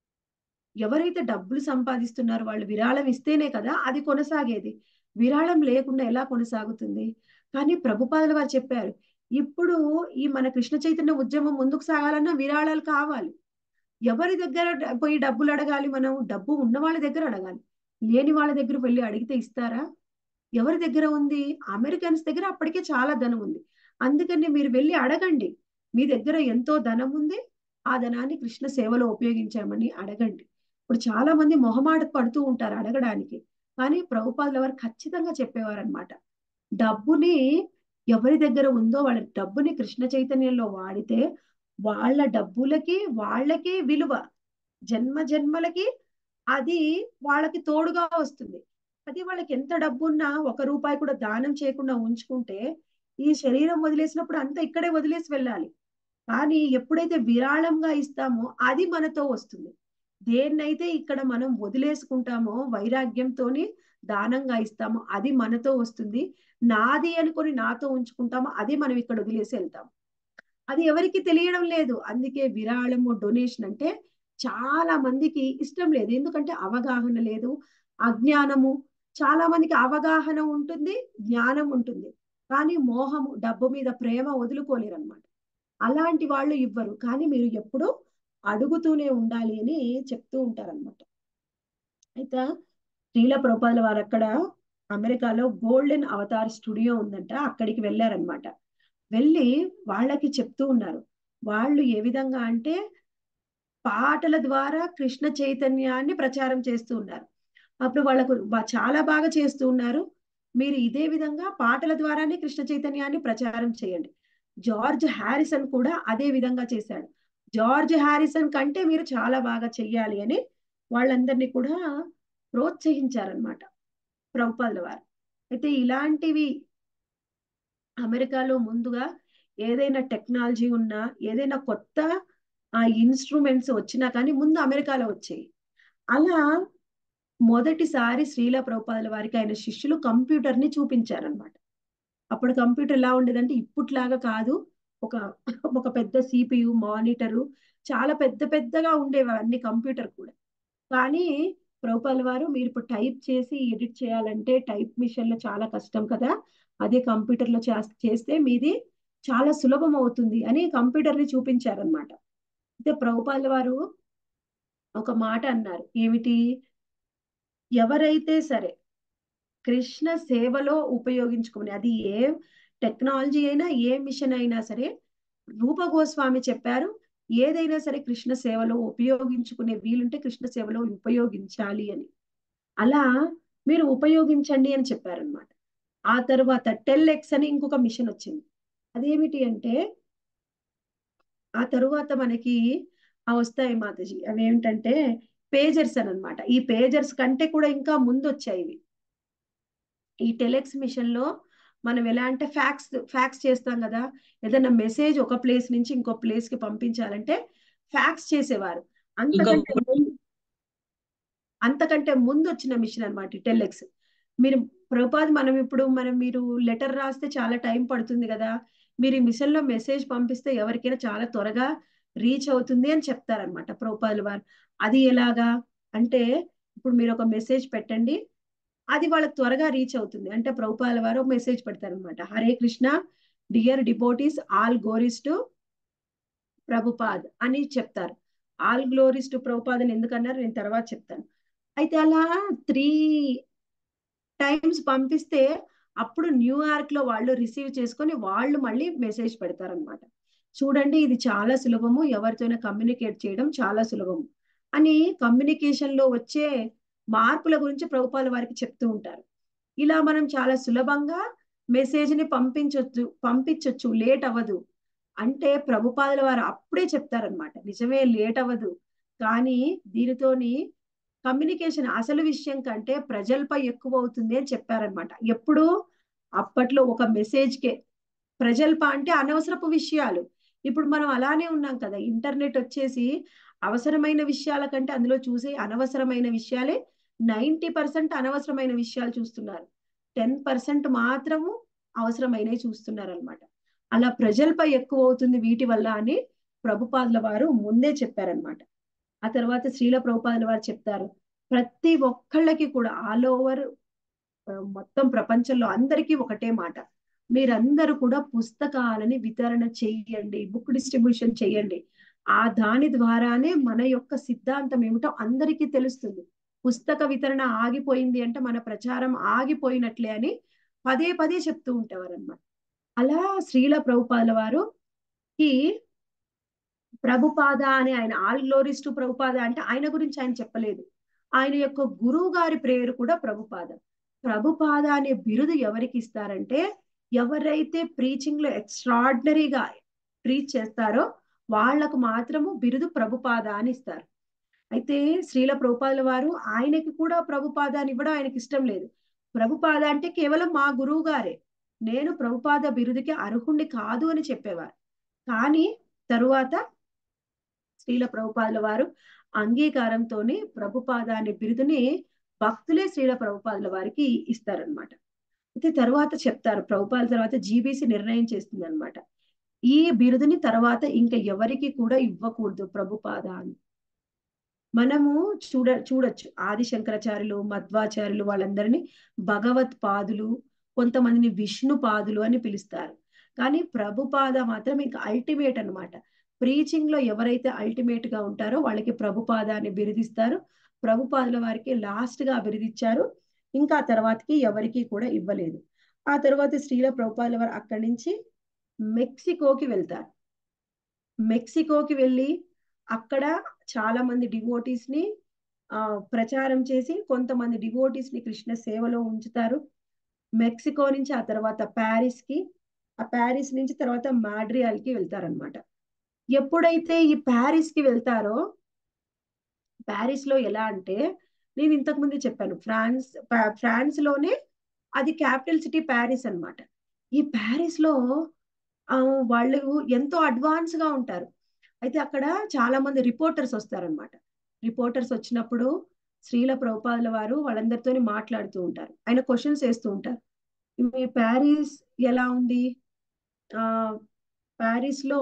ఎవరైతే డబ్బులు సంపాదిస్తున్నారో వాళ్ళు విరాళం ఇస్తేనే కదా అది కొనసాగేది విరాళం లేకుండా ఎలా కొనసాగుతుంది కానీ ప్రభుపాదుల వారు చెప్పారు ఇప్పుడు ఈ మన కృష్ణ చైతన్య ఉద్యమం ముందుకు సాగాలన్నా విరాళాలు కావాలి ఎవరి దగ్గర పోయి డబ్బులు అడగాలి మనం డబ్బు ఉన్న వాళ్ళ దగ్గర అడగాలి లేని వాళ్ళ దగ్గర వెళ్ళి అడిగితే ఇస్తారా ఎవరి దగ్గర ఉంది అమెరికన్స్ దగ్గర అప్పటికే చాలా ధనం ఉంది అందుకని మీరు వెళ్ళి అడగండి మీ దగ్గర ఎంతో ధనం ఉంది ఆ ధనాన్ని కృష్ణ సేవలో ఉపయోగించామని అడగండి ఇప్పుడు చాలా మంది మొహమాట పడుతూ ఉంటారు అడగడానికి కానీ ప్రభుపాదుల వారు ఖచ్చితంగా చెప్పేవారు అనమాట డబ్బుని ఎవరి దగ్గర ఉందో వాళ్ళ డబ్బుని కృష్ణ చైతన్యంలో వాడితే వాళ్ళ డబ్బులకి వాళ్ళకి విలువ జన్మ జన్మలకి అది వాళ్ళకి తోడుగా వస్తుంది అది వాళ్ళకి ఎంత డబ్బున్నా ఒక రూపాయి కూడా దానం చేయకుండా ఉంచుకుంటే ఈ శరీరం వదిలేసినప్పుడు అంతా ఇక్కడే వదిలేసి వెళ్ళాలి కానీ ఎప్పుడైతే విరాళంగా ఇస్తామో అది మనతో వస్తుంది దేన్నైతే ఇక్కడ మనం వదిలేసుకుంటామో వైరాగ్యంతోని దానంగా ఇస్తామో అది మనతో వస్తుంది నాది అనుకొని నాతో ఉంచుకుంటామో అది మనం ఇక్కడ వదిలేసి వెళ్తాం అది ఎవరికి తెలియడం లేదు అందుకే విరాళము డొనేషన్ అంటే చాలా మందికి ఇష్టం లేదు ఎందుకంటే అవగాహన లేదు అజ్ఞానము చాలా మందికి అవగాహన ఉంటుంది జ్ఞానం ఉంటుంది కానీ మోహము డబ్బు మీద ప్రేమ వదులుకోలేరు అనమాట అలాంటి వాళ్ళు ఇవ్వరు కానీ మీరు ఎప్పుడు అడుగుతూనే ఉండాలి అని చెప్తూ ఉంటారనమాట అయితే శ్రీల ప్రభుపాదుల వారు అక్కడ అమెరికాలో గోల్డెన్ అవతార్ స్టూడియో ఉందంట అక్కడికి వెళ్ళారనమాట వెళ్ళి వాళ్ళకి చెప్తూ ఉన్నారు వాళ్ళు ఏ విధంగా అంటే పాటల ద్వారా కృష్ణ చైతన్యాన్ని ప్రచారం చేస్తూ ఉన్నారు అప్పుడు వాళ్ళకు బా- చాలా బాగా చేస్తూ ఉన్నారు మీరు ఇదే విధంగా పాటల ద్వారానే కృష్ణ చైతన్యాన్ని ప్రచారం చేయండి జార్జ్ హ్యారిసన్ కూడా అదే విధంగా చేశాడు జార్జ్ హ్యారిసన్ కంటే మీరు చాలా బాగా చెయ్యాలి అని వాళ్ళందరినీ కూడా ప్రోత్సహించారనమాట ప్రభుపాదుల వారు అయితే ఇలాంటివి అమెరికాలో ముందుగా ఏదైనా టెక్నాలజీ ఉన్నా ఏదైనా కొత్త ఆ ఇన్స్ట్రుమెంట్స్ వచ్చినా కానీ ముందు అమెరికాలో వచ్చాయి అలా మొదటిసారి శ్రీల ప్రభుపాదుల వారికి ఆయన శిష్యులు కంప్యూటర్ ని చూపించారనమాట అప్పుడు కంప్యూటర్ ఎలా ఉండేదంటే ఇప్పట్లాగా కాదు ఒక ఒక పెద్ద సిపియు మానిటరు చాలా పెద్ద పెద్దగా ఉండేవి అన్ని కంప్యూటర్ కూడా కానీ ప్రభుపాల వారు మీరు ఇప్పుడు టైప్ చేసి ఎడిట్ చేయాలంటే టైప్ మిషన్ లో చాలా కష్టం కదా అదే కంప్యూటర్ లో చేస్- చేస్తే మీది చాలా సులభం అవుతుంది అని కంప్యూటర్ ని చూపించారనమాట అయితే ప్రభుపాల వారు ఒక మాట అన్నారు ఏమిటి ఎవరైతే సరే కృష్ణ సేవలో ఉపయోగించుకుని అది ఏ టెక్నాలజీ అయినా ఏ మిషన్ అయినా సరే రూప గోస్వామి చెప్పారు ఏదైనా సరే కృష్ణ సేవలో ఉపయోగించుకునే వీలుంటే కృష్ణ సేవలో ఉపయోగించాలి అని అలా మీరు ఉపయోగించండి అని చెప్పారనమాట ఆ తర్వాత టెల్ ఎక్స్ అని ఇంకొక మిషన్ వచ్చింది అదేమిటి అంటే ఆ తరువాత మనకి ఆ వస్తాయి మాతాజీ అవి ఏమిటంటే పేజర్స్ అని అనమాట ఈ పేజర్స్ కంటే కూడా ఇంకా ముందు వచ్చాయి ఇవి ఈ టెలెక్స్ మిషన్ లో మనం ఎలా అంటే ఫ్యాక్స్ ఫ్యాక్స్ చేస్తాం కదా ఏదైనా మెసేజ్ ఒక ప్లేస్ నుంచి ఇంకో ప్లేస్ కి పంపించాలంటే ఫ్యాక్స్ చేసేవారు అంతకంటే ముందు అంతకంటే ముందు వచ్చిన మిషన్ అనమాట టెలెక్స్ మీరు ప్రభుపాద్ మనం ఇప్పుడు మనం మీరు లెటర్ రాస్తే చాలా టైం పడుతుంది కదా మీరు ఈ మిషన్ లో మెసేజ్ పంపిస్తే ఎవరికైనా చాలా త్వరగా రీచ్ అవుతుంది అని చెప్తారనమాట ప్రభుపాదుల వారు అది ఎలాగా అంటే ఇప్పుడు మీరు ఒక మెసేజ్ పెట్టండి అది వాళ్ళకి త్వరగా రీచ్ అవుతుంది అంటే ప్రభుపాల వారు మెసేజ్ పెడతారనమాట Hare Krishna dear devotees all glories to Prabhupad అని చెప్తారు ఆల్ గ్లోరీస్ టు ప్రభుపాద్ అని ఎందుకన్నారు నేను తర్వాత చెప్తాను అయితే అలా త్రీ టైమ్స్ పంపిస్తే అప్పుడు న్యూయార్క్ లో వాళ్ళు రిసీవ్ చేసుకొని వాళ్ళు మళ్ళీ మెసేజ్ పెడతారనమాట చూడండి ఇది చాలా సులభము ఎవరితోనైనా కమ్యూనికేట్ చేయడం చాలా సులభము అని కమ్యూనికేషన్ లో వచ్చే మార్పుల గురించి ప్రభుపాల వారికి చెప్తూ ఉంటారు ఇలా మనం చాలా సులభంగా మెసేజ్ ని పంపించొచ్చు పంపించొచ్చు లేట్ అవ్వదు అంటే ప్రభుపాదుల వారు అప్పుడే చెప్తారనమాట నిజమే లేట్ అవ్వదు కానీ దీనితోని కమ్యూనికేషన్ అసలు విషయం కంటే ప్రజలపై ఎక్కువ అవుతుంది అని చెప్పారనమాట ఎప్పుడు అప్పట్లో ఒక మెసేజ్ కే ప్రజల్ప అంటే అనవసరపు విషయాలు ఇప్పుడు మనం అలానే ఉన్నాం కదా ఇంటర్నెట్ వచ్చేసి అవసరమైన విషయాల కంటే అందులో చూసే అనవసరమైన విషయాలే నైంటీ పర్సెంట్ అనవసరమైన విషయాలు చూస్తున్నారు టెన్ పర్సెంట్ మాత్రము అవసరమైనవి చూస్తున్నారు అనమాట అలా ప్రజలపై ఎక్కువ అవుతుంది వీటి వల్ల అని ప్రభుపాదుల వారు ముందే చెప్పారనమాట ఆ తర్వాత శ్రీల ప్రభుపాదుల వారు చెప్తారు ప్రతి ఒక్కళ్ళకి కూడా ఆల్ ఓవర్ మొత్తం ప్రపంచంలో అందరికీ ఒకటే మాట మీరందరూ కూడా పుస్తకాలని వితరణ చెయ్యండి బుక్ డిస్ట్రిబ్యూషన్ చెయ్యండి ఆ దాని ద్వారానే మన యొక్క సిద్ధాంతం ఏమిటో అందరికీ తెలుస్తుంది పుస్తక వితరణ ఆగిపోయింది అంటే మన ప్రచారం ఆగిపోయినట్లే అని పదే పదే చెప్తూ ఉంటారు అనమాట అలా శ్రీల ప్రభుపాదుల వారు ఈ ప్రభుపాద అని ఆయన ఆల్ గ్లోరీస్ టు ప్రభుపాద అంటే ఆయన గురించి ఆయన చెప్పలేదు ఆయన యొక్క గురువు గారి ప్రేయర్ కూడా ప్రభుపాద ప్రభుపాద అనే బిరుదు ఎవరికి ఇస్తారంటే ఎవరైతే ప్రీచింగ్ లో ఎక్స్ట్రాడినరీగా ప్రీచ్ చేస్తారో వాళ్లకు మాత్రము బిరుదు ప్రభుపాద అని ఇస్తారు అయితే శ్రీల ప్రభుపాదుల వారు ఆయనకి కూడా ప్రభుపాద అని ఇవ్వడం ఆయనకి ఇష్టం లేదు ప్రభుపాద అంటే కేవలం మా గురువు గారే నేను ప్రభుపాద బిరుదుకి అర్హుణ్ణి కాదు అని చెప్పేవారు కానీ తరువాత శ్రీల ప్రభుపాదుల వారు అంగీకారంతోనే ప్రభుపాద అనే బిరుదుని భక్తులే శ్రీల ప్రభుపాదుల వారికి ఇస్తారనమాట అయితే తర్వాత చెప్తారు ప్రభుపాల తర్వాత జీబీసీ నిర్ణయం చేస్తుంది అనమాట ఈ బిరుదుని తర్వాత ఇంకా ఎవరికి కూడా ఇవ్వకూడదు ప్రభుపాద అని మనము చూడ చూడొచ్చు ఆది శంకరాచార్యులు మధ్వాచార్యులు వాళ్ళందరినీ భగవత్ పాదులు కొంతమందిని విష్ణు పాదులు అని పిలుస్తారు కానీ ప్రభుపాద మాత్రం ఇంకా అల్టిమేట్ అనమాట ప్రీచింగ్ లో ఎవరైతే అల్టిమేట్ గా ఉంటారో వాళ్ళకి ప్రభుపాద అని బిరుదిస్తారు ప్రభుపాదుల వారికి లాస్ట్ గా బిరుదిచ్చారు ఇంకా తర్వాతకి ఎవరికి కూడా ఇవ్వలేదు ఆ తర్వాత శ్రీల ప్రభుపాదుల వారు అక్కడి నుంచి మెక్సికోకి వెళ్తారు మెక్సికోకి వెళ్ళి అక్కడ చాలా మంది డివోటీస్ ని ఆ ప్రచారం చేసి కొంతమంది డివోటీస్ ని కృష్ణ సేవలో ఉంచుతారు మెక్సికో నుంచి ఆ తర్వాత ప్యారిస్ కి ఆ ప్యారిస్ నుంచి తర్వాత మాడ్రియాల్ కి వెళ్తారనమాట ఎప్పుడైతే ఈ ప్యారిస్ కి వెళ్తారో ప్యారిస్ లో ఎలా అంటే నేను ఇంతకు ముందే చెప్పాను ఫ్రాన్స్ పా- ఫ్రాన్స్ లోనే అది క్యాపిటల్ సిటీ ప్యారిస్ అన్నమాట ఈ ప్యారిస్ లో ఆ, వాళ్ళు ఎంతో అడ్వాన్స్ గా ఉంటారు అయితే అక్కడ చాలా మంది రిపోర్టర్స్ వస్తారనమాట రిపోర్టర్స్ వచ్చినప్పుడు శ్రీల ప్రభుపాదుల వారు వాళ్ళందరితో మాట్లాడుతూ ఉంటారు ఆయన క్వశ్చన్స్ వేస్తూ ఉంటారు మీ ప్యారిస్ ఎలా ఉంది ఆ ప్యారిస్ లో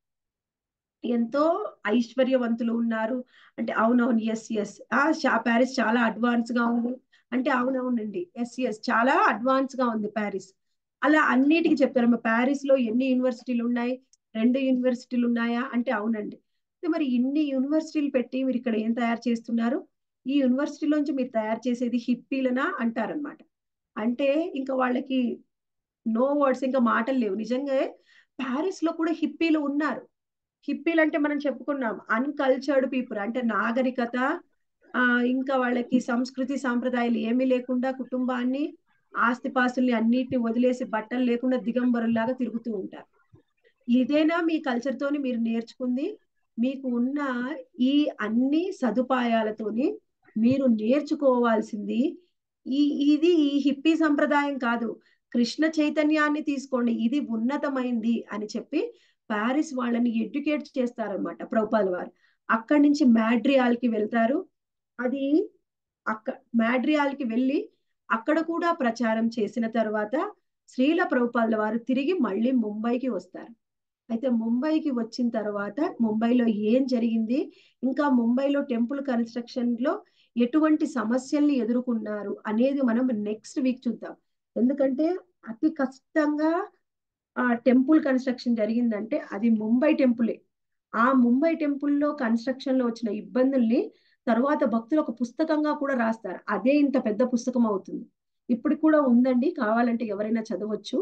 ఎంతో ఐశ్వర్యవంతులు ఉన్నారు అంటే అవునవును ఎస్ ఎస్ ఆ ప్యారిస్ చాలా అడ్వాన్స్ గా ఉంది అంటే అవునవునండి ఎస్ ఎస్ చాలా అడ్వాన్స్ గా ఉంది ప్యారిస్ అలా అన్నిటికీ చెప్తారు మా ప్యారిస్ లో ఎన్ని యూనివర్సిటీలు ఉన్నాయి రెండు యూనివర్సిటీలు ఉన్నాయా అంటే అవునండి అయితే మరి ఇన్ని యూనివర్సిటీలు పెట్టి మీరు ఇక్కడ ఏం తయారు చేస్తున్నారు ఈ యూనివర్సిటీలోంచి మీరు తయారు చేసేది హిప్పీలనా అంటారనమాట అంటే ఇంకా వాళ్ళకి నో వర్డ్స్ ఇంకా మాటలు లేవు నిజంగా ప్యారిస్ లో కూడా హిప్పీలు ఉన్నారు హిప్పీలు అంటే మనం చెప్పుకున్నాం అన్కల్చర్డ్ పీపుల్ అంటే నాగరికత ఆ ఇంకా వాళ్ళకి సంస్కృతి సాంప్రదాయాలు ఏమీ లేకుండా కుటుంబాన్ని ఆస్తిపాస్తుల్ని అన్నిటిని వదిలేసి బట్టలు లేకుండా దిగంబరులాగా తిరుగుతూ ఉంటారు ఇదేనా మీ కల్చర్ తోని మీరు నేర్చుకుంది మీకు ఉన్న ఈ అన్ని సదుపాయాలతోని మీరు నేర్చుకోవాల్సింది ఈ ఇది ఈ హిప్పీ సంప్రదాయం కాదు కృష్ణ చైతన్యాన్ని తీసుకోండి ఇది ఉన్నతమైంది అని చెప్పి ప్యారిస్ వాళ్ళని ఎడ్యుకేట్ చేస్తారనమాట ప్రభుపాల్ వారు అక్కడి నుంచి మాడ్రియాల్ కి వెళ్తారు అది అక్క మాడ్రియాల్ కి వెళ్ళి అక్కడ కూడా ప్రచారం చేసిన తర్వాత శ్రీల ప్రభుపాదుల వారు తిరిగి మళ్ళీ ముంబైకి వస్తారు అయితే ముంబైకి వచ్చిన తర్వాత ముంబైలో ఏం జరిగింది ఇంకా ముంబైలో టెంపుల్ కన్స్ట్రక్షన్ లో ఎటువంటి సమస్యల్ని ఎదుర్కొన్నారు అనేది మనం నెక్స్ట్ వీక్ చూద్దాం ఎందుకంటే అతి కష్టంగా ఆ టెంపుల్ కన్స్ట్రక్షన్ జరిగిందంటే అది ముంబై టెంపులే ఆ ముంబై టెంపుల్లో కన్స్ట్రక్షన్ లో వచ్చిన ఇబ్బందుల్ని తర్వాత భక్తులు ఒక పుస్తకంగా కూడా రాస్తారు అదే ఇంత పెద్ద పుస్తకం అవుతుంది ఇప్పుడు కూడా ఉందండి కావాలంటే ఎవరైనా చదవచ్చు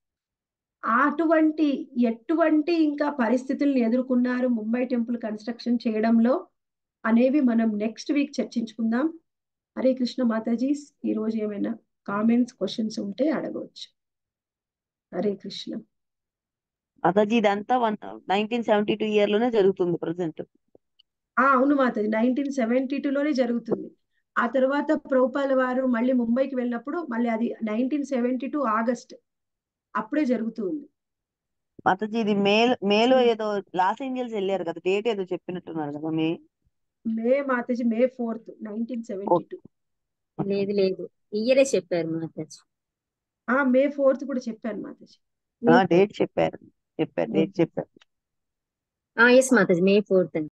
అటువంటి ఎటువంటి ఇంకా పరిస్థితుల్ని ఎదుర్కొన్నారు ముంబై టెంపుల్ కన్స్ట్రక్షన్ చేయడంలో అనేవి మనం నెక్స్ట్ వీక్ చర్చించుకుందాం హరే కృష్ణ మాతాజీ ఈ రోజు ఏమైనా కామెంట్స్ క్వశ్చన్స్ ఉంటే అడగవచ్చు హరే కృష్ణ మాతాజీ ఇదంతా one nineteen seventy two year లోనే జరుగుతుంది ప్రజెంట్ ఆ అవును మాతాజీ నైన్టీన్ సెవెంటీ లోనే జరుగుతుంది ఆ తర్వాత ప్రభుపాల వారు మళ్ళీ ముంబైకి వెళ్ళినప్పుడు మళ్ళీ అది నైన్టీన్ సెవెంటీ టూ ఆగస్ట్ అప్పుడే జరుగుతుంది మాతాజీ ఇది మే మేలో ఏదో లాస్ ఏంజల్స్ వెళ్ళారు కదా డేట్ ఏదో చెప్పినట్టున్నారు కదా May May Mataji May fourth nineteen seventy two లేదు లేదు ఇయ్యరే చెప్పారు మాతాజీ ఆ మే ఫోర్త్ కూడా చెప్పాను మాతాజీ డేట్ చెప్పారు చెప్పారు డేట్ చెప్పారు ఎస్ మాతాజీ మే ఫోర్త్